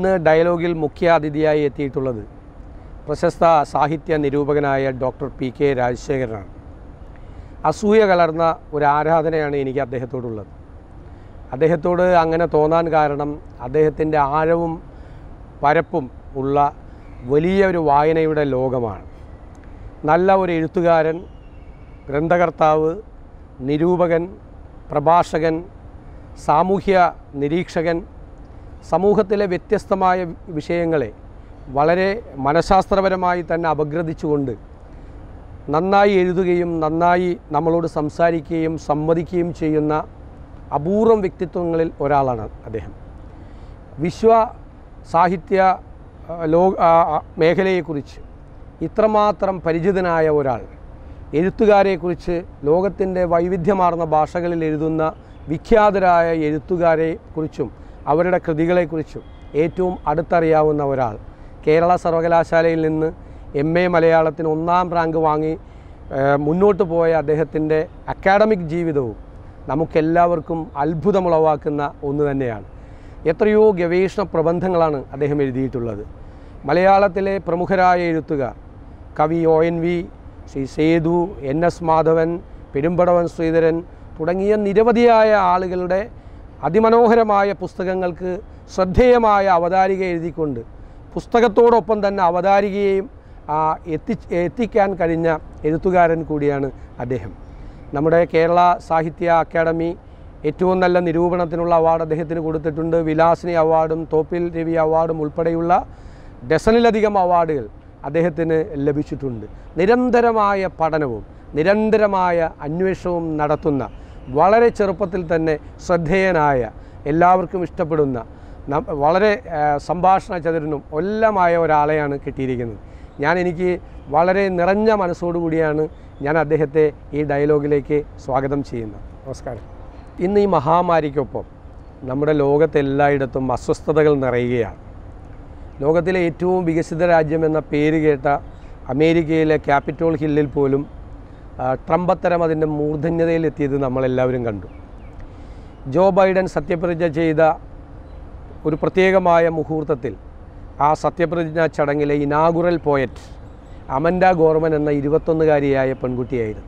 ഇന്ന് ഡയലോഗിൽ മുഖ്യ അതിഥിയായി എത്തിയിട്ടുള്ളത് പ്രശസ്ത സാഹിത്യ നിരൂപകനായ ഡോക്ടർ പി കെ രാജശേഖരനാണ് അസൂയ കലർന്ന ഒരു ആരാധനയാണ് എനിക്ക് അദ്ദേഹത്തോടുള്ളത് അദ്ദേഹത്തോട് അങ്ങനെ തോന്നാൻ കാരണം അദ്ദേഹത്തിൻ്റെ ആഴവും പരപ്പും ഉള്ള വലിയ ഒരു വായനയുടെ ലോകമാണ് നല്ല ഒരു എഴുത്തുകാരൻ ഗ്രന്ഥകർത്താവ് നിരൂപകൻ പ്രഭാഷകൻ സാമൂഹ്യ നിരീക്ഷകൻ സമൂഹത്തിലെ വ്യത്യസ്തമായ വിഷയങ്ങളെ വളരെ മനഃശാസ്ത്രപരമായി തന്നെ അപഗ്രഥിച്ചുകൊണ്ട് നന്നായി എഴുതുകയും നന്നായി നമ്മളോട് സംസാരിക്കുകയും സംവദിക്കുകയും ചെയ്യുന്ന അപൂർവം വ്യക്തിത്വങ്ങളിൽ ഒരാളാണ് അദ്ദേഹം വിശ്വ സാഹിത്യ ആ, ലോ ആ, ആ, മേഖലയെക്കുറിച്ച് ഇത്രമാത്രം പരിചിതനായ ഒരാൾ എഴുത്തുകാരെക്കുറിച്ച് ലോകത്തിൻ്റെ വൈവിധ്യമാർന്ന ഭാഷകളിൽ എഴുതുന്ന വിഖ്യാതരായ എഴുത്തുകാരെക്കുറിച്ചും അവരുടെ കൃതികളെക്കുറിച്ചും ഏറ്റവും അടുത്തറിയാവുന്ന ഒരാൾ കേരള സർവകലാശാലയിൽ നിന്ന് എം എ മലയാളത്തിന് ഒന്നാം റാങ്ക് വാങ്ങി ഏഹ്, മുന്നോട്ട് പോയ അദ്ദേഹത്തിൻ്റെ അക്കാഡമിക് ജീവിതവും നമുക്കെല്ലാവർക്കും അത്ഭുതമുളവാക്കുന്ന ഒന്ന് തന്നെയാണ് എത്രയോ ഗവേഷണ പ്രബന്ധങ്ങളാണ് അദ്ദേഹം എഴുതിയിട്ടുള്ളത് മലയാളത്തിലെ പ്രമുഖരായ എഴുത്തുകാർ കവി O N V Shri Sethu N S Madhavan Perumbadavam Sreedharan തുടങ്ങിയ നിരവധിയായ ആളുകളുടെ അതിമനോഹരമായ പുസ്തകങ്ങൾക്ക് ശ്രദ്ധേയമായ അവതാരിക എഴുതിക്കൊണ്ട് പുസ്തകത്തോടൊപ്പം തന്നെ അവതാരികയെയും ആ, എത്തി എത്തിക്കാൻ കഴിഞ്ഞ എഴുത്തുകാരൻ കൂടിയാണ് അദ്ദേഹം നമ്മുടെ കേരള സാഹിത്യ അക്കാദമി ഏറ്റവും നല്ല നിരൂപണത്തിനുള്ള അവാർഡ് അദ്ദേഹത്തിന് കൊടുത്തിട്ടുണ്ട് വിലാസിനി അവാർഡും തോപ്പിൽ രവി അവാർഡും ഉൾപ്പെടെയുള്ള ഡസനിലധികം അവാർഡുകൾ അദ്ദേഹത്തിന് ലഭിച്ചിട്ടുണ്ട് നിരന്തരമായ പഠനവും നിരന്തരമായ അന്വേഷണവും നടത്തുന്ന വളരെ ചെറുപ്പത്തിൽ തന്നെ ശ്രദ്ധേയനായ എല്ലാവർക്കും ഇഷ്ടപ്പെടുന്ന നം- വളരെ ആ, സംഭാഷണ ചതുരനും എല്ലാമായ ഒരാളെയാണ് കിട്ടിയിരിക്കുന്നത് ഞാൻ എനിക്ക് വളരെ നിറഞ്ഞ മനസ്സോടുകൂടിയാണ് ഞാൻ അദ്ദേഹത്തെ ഈ ഡയലോഗിലേക്ക് സ്വാഗതം ചെയ്യുന്നത് നമസ്കാരം ഇന്ന് ഈ മഹാമാരിക്കൊപ്പം നമ്മുടെ ലോകത്തെല്ലായിടത്തും അസ്വസ്ഥതകൾ നിറയുകയാണ് ലോകത്തിലെ ഏറ്റവും വികസിത രാജ്യം എന്ന പേര് കേട്ട അമേരിക്കയിലെ ക്യാപിറ്റോൾ ഹില്ലിൽ പോലും ആ, ട്രംപത്തരം അതിൻ്റെ മൂർധന്യതയിലെത്തിയത് നമ്മളെല്ലാവരും കണ്ടു ജോ ബൈഡൻ സത്യപ്രതിജ്ഞ ചെയ്ത ഒരു പ്രത്യേകമായ മുഹൂർത്തത്തിൽ ആ സത്യപ്രതിജ്ഞാ ചടങ്ങിലെ ഇനാഗുറൽ പോയറ്റ് അമൻഡ ഗോർമൻ എന്ന ഇരുപത്തൊന്നുകാരിയായ പെൺകുട്ടിയായിരുന്നു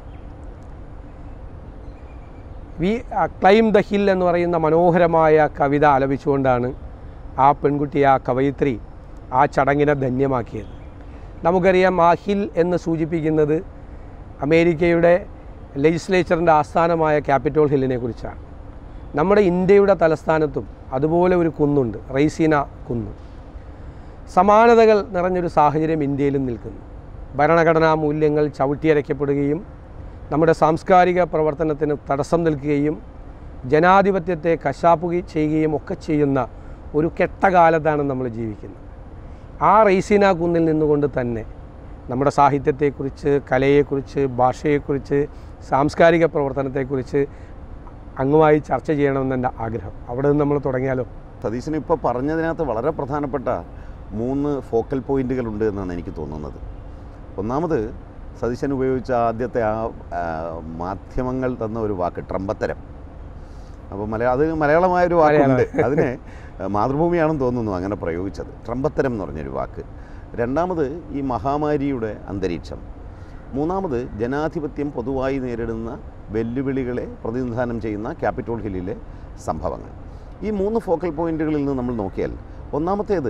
വി ക്ലൈം ദ ഹിൽ എന്ന് പറയുന്ന മനോഹരമായ കവിത ആലപിച്ചുകൊണ്ടാണ് ആ പെൺകുട്ടി ആ കവയിത്രി ആ ചടങ്ങിനെ ധന്യമാക്കിയത് നമുക്കറിയാം ആ ഹിൽ എന്ന് സൂചിപ്പിക്കുന്നത് അമേരിക്കയുടെ ലെജിസ്ലേച്ചറിൻ്റെ ആസ്ഥാനമായ ക്യാപിറ്റോൾ ഹില്ലിനെ കുറിച്ചാണ് നമ്മുടെ ഇന്ത്യയുടെ തലസ്ഥാനത്തും അതുപോലെ ഒരു കുന്നുണ്ട് റൈസീന കുന്ന് സമാനതകൾ നിറഞ്ഞൊരു സാഹചര്യം ഇന്ത്യയിലും നിൽക്കുന്നു ഭരണഘടനാ മൂല്യങ്ങൾ ചവിട്ടിയരയ്ക്കപ്പെടുകയും നമ്മുടെ സാംസ്കാരിക പ്രവർത്തനത്തിന് തടസ്സം നിൽക്കുകയും ജനാധിപത്യത്തെ കശാപ്പുക ചെയ്യുകയും ഒക്കെ ചെയ്യുന്ന ഒരു കെട്ടകാലത്താണ് നമ്മൾ ജീവിക്കുന്നത് ആ റൈസീന കുന്നിൽ നിന്നുകൊണ്ട് തന്നെ നമ്മുടെ സാഹിത്യത്തെക്കുറിച്ച് കലയെക്കുറിച്ച് ഭാഷയെക്കുറിച്ച് സാംസ്കാരിക പ്രവർത്തനത്തെക്കുറിച്ച് അങ്ങുമായി ചർച്ച ചെയ്യണമെന്ന് എൻ്റെ ആഗ്രഹം അവിടെ നിന്ന് നമ്മൾ തുടങ്ങിയാലോ സതീശൻ ഇപ്പോൾ പറഞ്ഞതിനകത്ത് വളരെ പ്രധാനപ്പെട്ട മൂന്ന് ഫോക്കൽ പോയിന്റുകളുണ്ട് എന്നാണ് എനിക്ക് തോന്നുന്നത് ഒന്നാമത് സതീശൻ ഉപയോഗിച്ച ആദ്യത്തെ ആ ആ, മാധ്യമങ്ങൾ തന്ന ഒരു വാക്ക് ട്രംപത്തരം അപ്പോൾ മലയാ അത് മലയാളമായ ഒരു വാക്കുണ്ട് അതിന് മാതൃഭൂമിയാണെന്ന് തോന്നുന്നു അങ്ങനെ പ്രയോഗിച്ചത് ട്രംപത്തരം എന്ന് പറഞ്ഞൊരു വാക്ക് രണ്ടാമത് ഈ മഹാമാരിയുടെ അന്തരീക്ഷം മൂന്നാമത് ജനാധിപത്യം പൊതുവായി നേരിടുന്ന വെല്ലുവിളികളെ പ്രതിനിധാനം ചെയ്യുന്ന ക്യാപിറ്റോൾ ഹില്ലിലെ സംഭവങ്ങൾ ഈ മൂന്ന് ഫോക്കൽ പോയിന്റുകളിൽ നിന്ന് നമ്മൾ നോക്കിയാൽ ഒന്നാമത്തേത്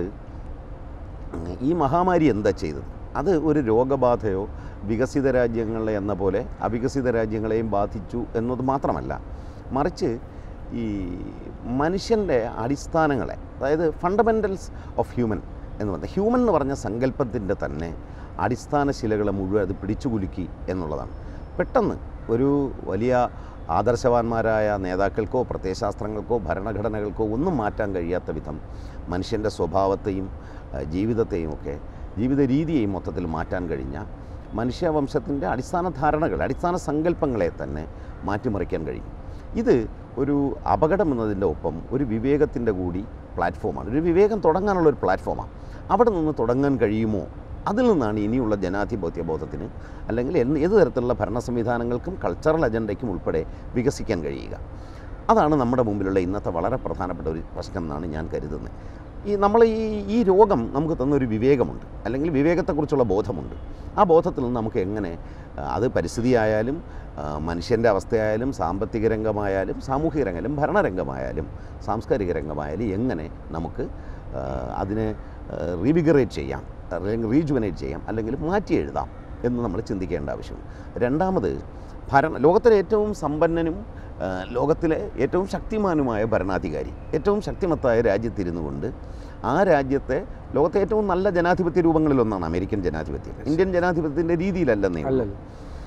ഈ മഹാമാരി എന്താ ചെയ്തത് അത് ഒരു രോഗബാധയോ വികസിത രാജ്യങ്ങളെ എന്ന പോലെ അവികസിത രാജ്യങ്ങളെയും ബാധിച്ചു എന്നത് മാത്രമല്ല മറിച്ച് ഈ മനുഷ്യൻ്റെ അടിസ്ഥാനങ്ങളെ അതായത് ഫണ്ടമെൻ്റൽസ് ഓഫ് ഹ്യൂമൻ എന്ന് പറഞ്ഞാൽ ഹ്യൂമൻ എന്ന് പറഞ്ഞ സങ്കല്പത്തിൻ്റെ തന്നെ അടിസ്ഥാന ശിലകളെ മുഴുവൻ അത് പിടിച്ചുകുലുക്കി എന്നുള്ളതാണ് പെട്ടെന്ന് ഒരു വലിയ ആദർശവാന്മാരായ നേതാക്കൾക്കോ പ്രത്യയശാസ്ത്രങ്ങൾക്കോ ഭരണഘടനകൾക്കോ ഒന്നും മാറ്റാൻ കഴിയാത്ത വിധം മനുഷ്യൻ്റെ സ്വഭാവത്തെയും ആ, ജീവിതത്തെയും ഒക്കെ ജീവിത രീതിയെയും മൊത്തത്തിൽ മാറ്റാൻ കഴിഞ്ഞ മനുഷ്യവംശത്തിൻ്റെ അടിസ്ഥാന ധാരണകൾ അടിസ്ഥാന സങ്കല്പങ്ങളെ തന്നെ മാറ്റിമറിക്കാൻ കഴിയും ഇത് ഒരു അപകടം എന്നതിൻ്റെ ഒപ്പം ഒരു വിവേകത്തിൻ്റെ കൂടി പ്ലാറ്റ്ഫോമാണ് ഒരു വിവേകം തുടങ്ങാനുള്ള ഒരു പ്ലാറ്റ്ഫോമാണ് അവിടെ നിന്ന് തുടങ്ങാൻ കഴിയുമോ അതിൽ നിന്നാണ് ഇനിയുള്ള ജനാധിപത്യ ബോധത്തിന് അല്ലെങ്കിൽ എന്ത് ഏത് തരത്തിലുള്ള ഭരണ സംവിധാനങ്ങൾക്കും കൾച്ചറൽ അജണ്ടയ്ക്കും ഉൾപ്പെടെ വികസിക്കാൻ കഴിയുക അതാണ് നമ്മുടെ മുമ്പിലുള്ള ഇന്നത്തെ വളരെ പ്രധാനപ്പെട്ട ഒരു പ്രശ്നം എന്നാണ് ഞാൻ കരുതുന്നത് ഈ നമ്മൾ ഈ ഈ രോഗം നമുക്ക് തന്നൊരു വിവേകമുണ്ട് അല്ലെങ്കിൽ വിവേകത്തെക്കുറിച്ചുള്ള ബോധമുണ്ട് ആ ബോധത്തിൽ നിന്ന് നമുക്ക് എങ്ങനെ ആ, അത് പരിസ്ഥിതിയായാലും ആ, മനുഷ്യൻ്റെ അവസ്ഥയായാലും സാമ്പത്തിക രംഗമായാലും സാമൂഹിക രംഗമായാലും ഭരണരംഗമായാലും സാംസ്കാരിക രംഗമായാലും എങ്ങനെ നമുക്ക് ആ, അതിനെ റീവിഗറേറ്റ് ചെയ്യാം അല്ലെങ്കിൽ റീജുവനേറ്റ് ചെയ്യാം അല്ലെങ്കിൽ മാറ്റി എഴുതാം എന്ന് നമ്മൾ ചിന്തിക്കേണ്ട ആവശ്യമുണ്ട് രണ്ടാമത് ഭരണ ലോകത്തിലെ ഏറ്റവും സമ്പന്നനും ആ, ലോകത്തിലെ ഏറ്റവും ശക്തിമാനുമായ ഭരണാധികാരി ഏറ്റവും ശക്തിമത്തായ രാജ്യത്തിരുന്നു കൊണ്ട് ആ രാജ്യത്തെ ലോകത്തെ ഏറ്റവും നല്ല ജനാധിപത്യ രൂപങ്ങളിലൊന്നാണ് അമേരിക്കൻ ജനാധിപത്യം ഇന്ത്യൻ ജനാധിപത്യത്തിൻ്റെ രീതിയിലല്ലെന്നേ ഉള്ളൂ. അല്ലല്ലോ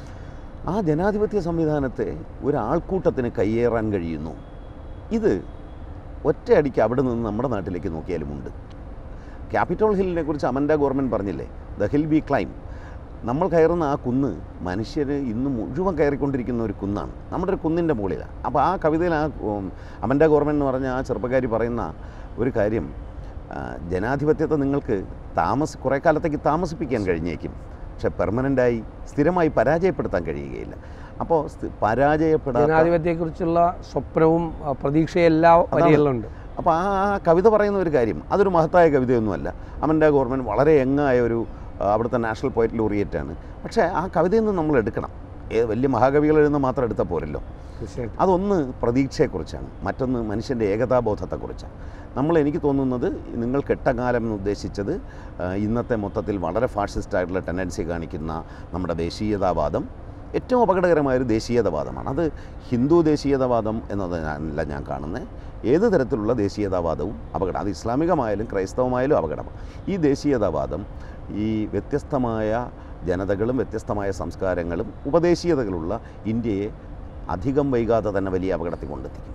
ആ ജനാധിപത്യ സംവിധാനത്തെ ഒരാൾക്കൂട്ടത്തിന് കയ്യേറാൻ കഴിയുന്നു ഇത് ഒറ്റയടിക്ക് അവിടെ നിന്ന് നമ്മുടെ നാട്ടിലേക്ക് നോക്കിയാലുമുണ്ട് ക്യാപിറ്റോൾ ഹില്ലിനെ കുറിച്ച് അമൻഡ ഗവൺമെൻറ് പറഞ്ഞില്ലേ ദ ഹിൽ ബി ക്ലൈം നമ്മൾ കയറുന്ന ആ കുന്ന് മനുഷ്യർ ഇന്ന് മുഴുവൻ കയറിക്കൊണ്ടിരിക്കുന്ന ഒരു കുന്നാണ് നമ്മുടെ ഒരു കുന്നിൻ്റെ മുകളിലാണ് അപ്പോൾ ആ കവിതയിൽ ആ ഉം, അമൻഡ ഗവൺമെൻറ് എന്ന് പറഞ്ഞ ആ ചെറുപ്പക്കാരി പറയുന്ന ഒരു കാര്യം ആ, ജനാധിപത്യത്തെ നിങ്ങൾക്ക് താമസ കുറേ കാലത്തേക്ക് താമസിപ്പിക്കാൻ കഴിഞ്ഞേക്കും പക്ഷെ പെർമനൻ്റായി സ്ഥിരമായി പരാജയപ്പെടുത്താൻ കഴിയുകയില്ല അപ്പോൾ സ്ഥി- പരാജയപ്പെടാത്ത ജനാധിപത്യത്തെക്കുറിച്ചുള്ള സ്വപ്നവും ആ, പ്രതീക്ഷയും എല്ലാ വരികളിലുണ്ട് അപ്പോൾ ആ ആ കവിത പറയുന്ന ഒരു കാര്യം അതൊരു മഹത്തായ കവിതയൊന്നുമല്ല അമൻ്റെ ഗവൺമെൻറ് വളരെ യങ്ങായ ഒരു ആ, അവിടുത്തെ നാഷണൽ പോയറ്റ് ലോറിയേറ്റാണ് പക്ഷേ ആ കവിതയിൽ നിന്ന് നമ്മൾ എടുക്കണം ഏ വലിയ മഹാകവികൾ എഴുതുന്ന മാത്രം എടുത്താൽ പോരല്ലോ തീർച്ചയായിട്ടും അതൊന്ന് പ്രതീക്ഷയെക്കുറിച്ചാണ് മറ്റൊന്ന് മനുഷ്യൻ്റെ ഏകതാബോധത്തെക്കുറിച്ചാണ് നമ്മൾ എനിക്ക് തോന്നുന്നത് നിങ്ങൾ കെട്ടകാലം എന്ന് ഉദ്ദേശിച്ചത് ആ, ഇന്നത്തെ മൊത്തത്തിൽ വളരെ ഫാഷിസ്റ്റായിട്ടുള്ള ടെൻഡൻസി കാണിക്കുന്ന നമ്മുടെ ദേശീയതാവാദം ഏറ്റവും അപകടകരമായൊരു ദേശീയതവാദമാണ് അത് ഹിന്ദു ദേശീയതവാദം എന്നതല്ല ഞാൻ കാണുന്നത് ഏത് തരത്തിലുള്ള ദേശീയതാവാദവും അപകടം അത് ഇസ്ലാമികമായാലും ക്രൈസ്തവമായാലും അപകടമാണ് ഈ ദേശീയതാവാദം ഈ വ്യത്യസ്തമായ ജനതകളും വ്യത്യസ്തമായ സംസ്കാരങ്ങളും ഉപദേശീയതകളുള്ള ഇന്ത്യയെ അധികം വൈകാതെ തന്നെ വലിയ അപകടത്തിൽ കൊണ്ടെത്തിക്കും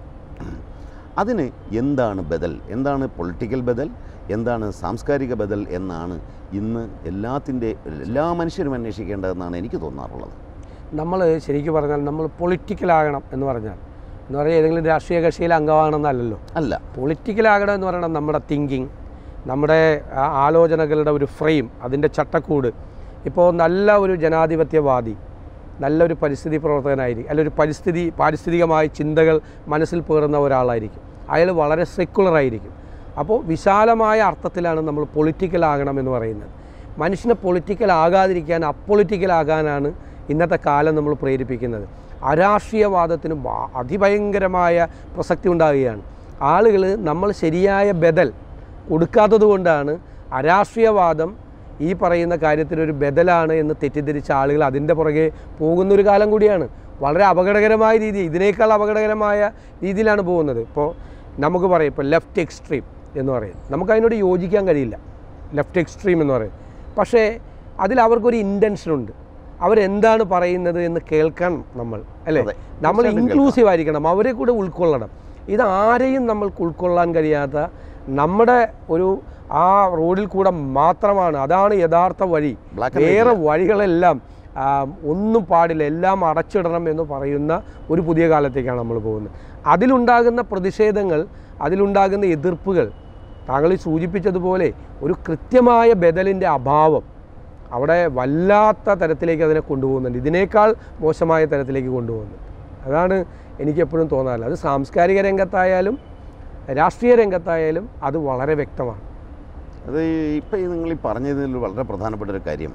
അതിന് എന്താണ് ബദൽ എന്താണ് പൊളിറ്റിക്കൽ ബദൽ എന്താണ് സാംസ്കാരിക ബദൽ എന്നാണ് ഇന്ന് എല്ലാത്തിൻ്റെ എല്ലാ മനുഷ്യരും അന്വേഷിക്കേണ്ടതെന്നാണ് എനിക്ക് തോന്നാറുള്ളത് നമ്മൾ ശരിക്കും പറഞ്ഞാൽ നമ്മൾ പൊളിറ്റിക്കലാകണം എന്ന് പറഞ്ഞാൽ എന്ന് പറഞ്ഞാൽ ഏതെങ്കിലും രാഷ്ട്രീയ കക്ഷിയിലെ അംഗമാകണമെന്നല്ലല്ലോ അല്ല പൊളിറ്റിക്കലാകണം എന്ന് പറയുന്നത് നമ്മുടെ തിങ്കിങ് നമ്മുടെ ആ, ആലോചനകളുടെ ഒരു ഫ്രെയിം അതിൻ്റെ ചട്ടക്കൂട് ഇപ്പോൾ നല്ല ഒരു ജനാധിപത്യവാദി നല്ലൊരു പരിസ്ഥിതി പ്രവർത്തകനായിരിക്കും അല്ല ഒരു പരിസ്ഥിതി പാരിസ്ഥിതികമായ ചിന്തകൾ മനസ്സിൽ പേറുന്ന ഒരാളായിരിക്കും അയാൾ വളരെ സെക്കുലർ ആയിരിക്കും അപ്പോൾ വിശാലമായ അർത്ഥത്തിലാണ് നമ്മൾ പൊളിറ്റിക്കൽ ആകണം എന്ന് പറയുന്നത് മനുഷ്യനെ പൊളിറ്റിക്കൽ ആകാതിരിക്കാൻ അപ്പൊളിറ്റിക്കൽ ആകാനാണ് ഇന്നത്തെ കാലം നമ്മൾ പ്രേരിപ്പിക്കുന്നത് അരാഷ്ട്രീയവാദത്തിന് വ- അതിഭയങ്കരമായ പ്രസക്തി ഉണ്ടാകുകയാണ് ആളുകൾ നമ്മൾ ശരിയായ ബദൽ കൊടുക്കാത്തത് കൊണ്ടാണ് അരാഷ്ട്രീയവാദം ഈ പറയുന്ന കാര്യത്തിനൊരു ബദലാണ് എന്ന് തെറ്റിദ്ധരിച്ച ആളുകൾ അതിൻ്റെ പുറകെ പോകുന്നൊരു കാലം കൂടിയാണ് വളരെ അപകടകരമായ രീതി ഇതിനേക്കാൾ അപകടകരമായ രീതിയിലാണ് പോകുന്നത് ഇപ്പോൾ നമുക്ക് പറയാം ഇപ്പോൾ ലെഫ്റ്റ് എക്സ്ട്രീം എന്ന് പറയും നമുക്കതിനോട് യോജിക്കാൻ കഴിയില്ല ലെഫ്റ്റ് എക്സ്ട്രീം എന്ന് പറയും പക്ഷേ അതിൽ അവർക്കൊരു ഇൻറ്റൻഷൻ ഉണ്ട് അവരെന്താണ് പറയുന്നത് എന്ന് കേൾക്കണം നമ്മൾ അല്ലേ അതെ. നമ്മൾ തീർച്ചയായിട്ടും ഇൻക്ലൂസീവ് ആയിരിക്കണം അവരെ കൂടെ ഉൾക്കൊള്ളണം ഇത് ആരെയും നമ്മൾക്ക് ഉൾക്കൊള്ളാൻ കഴിയാത്ത നമ്മുടെ ഒരു ആ റോഡിൽ കൂടെ മാത്രമാണ് അതാണ് യഥാർത്ഥ വഴി Black and white വേറെ വഴികളെല്ലാം ആ, ഒന്നും പാടില്ല എല്ലാം അടച്ചിടണം എന്ന് പറയുന്ന ഒരു പുതിയ കാലത്തേക്കാണ് നമ്മൾ പോകുന്നത് അതിലുണ്ടാകുന്ന പ്രതിഷേധങ്ങൾ അതിലുണ്ടാകുന്ന എതിർപ്പുകൾ താങ്കൾ ഈ സൂചിപ്പിച്ചതുപോലെ ഒരു കൃത്യമായ ബദലിൻ്റെ അഭാവം അവിടെ വല്ലാത്ത തരത്തിലേക്ക് അതിനെ കൊണ്ടുപോകുന്നുണ്ട് ഇതിനേക്കാൾ മോശമായ തരത്തിലേക്ക് കൊണ്ടുപോകുന്നുണ്ട് അതാണ് എനിക്ക് എപ്പോഴും തോന്നാറില്ല അത് സാംസ്കാരിക രംഗത്തായാലും രാഷ്ട്രീയ രംഗത്തായാലും അത് വളരെ വ്യക്തമാണ് അത് ഇപ്പം ഈ നിങ്ങൾ ഈ പറഞ്ഞതിൽ വളരെ പ്രധാനപ്പെട്ട ഒരു കാര്യം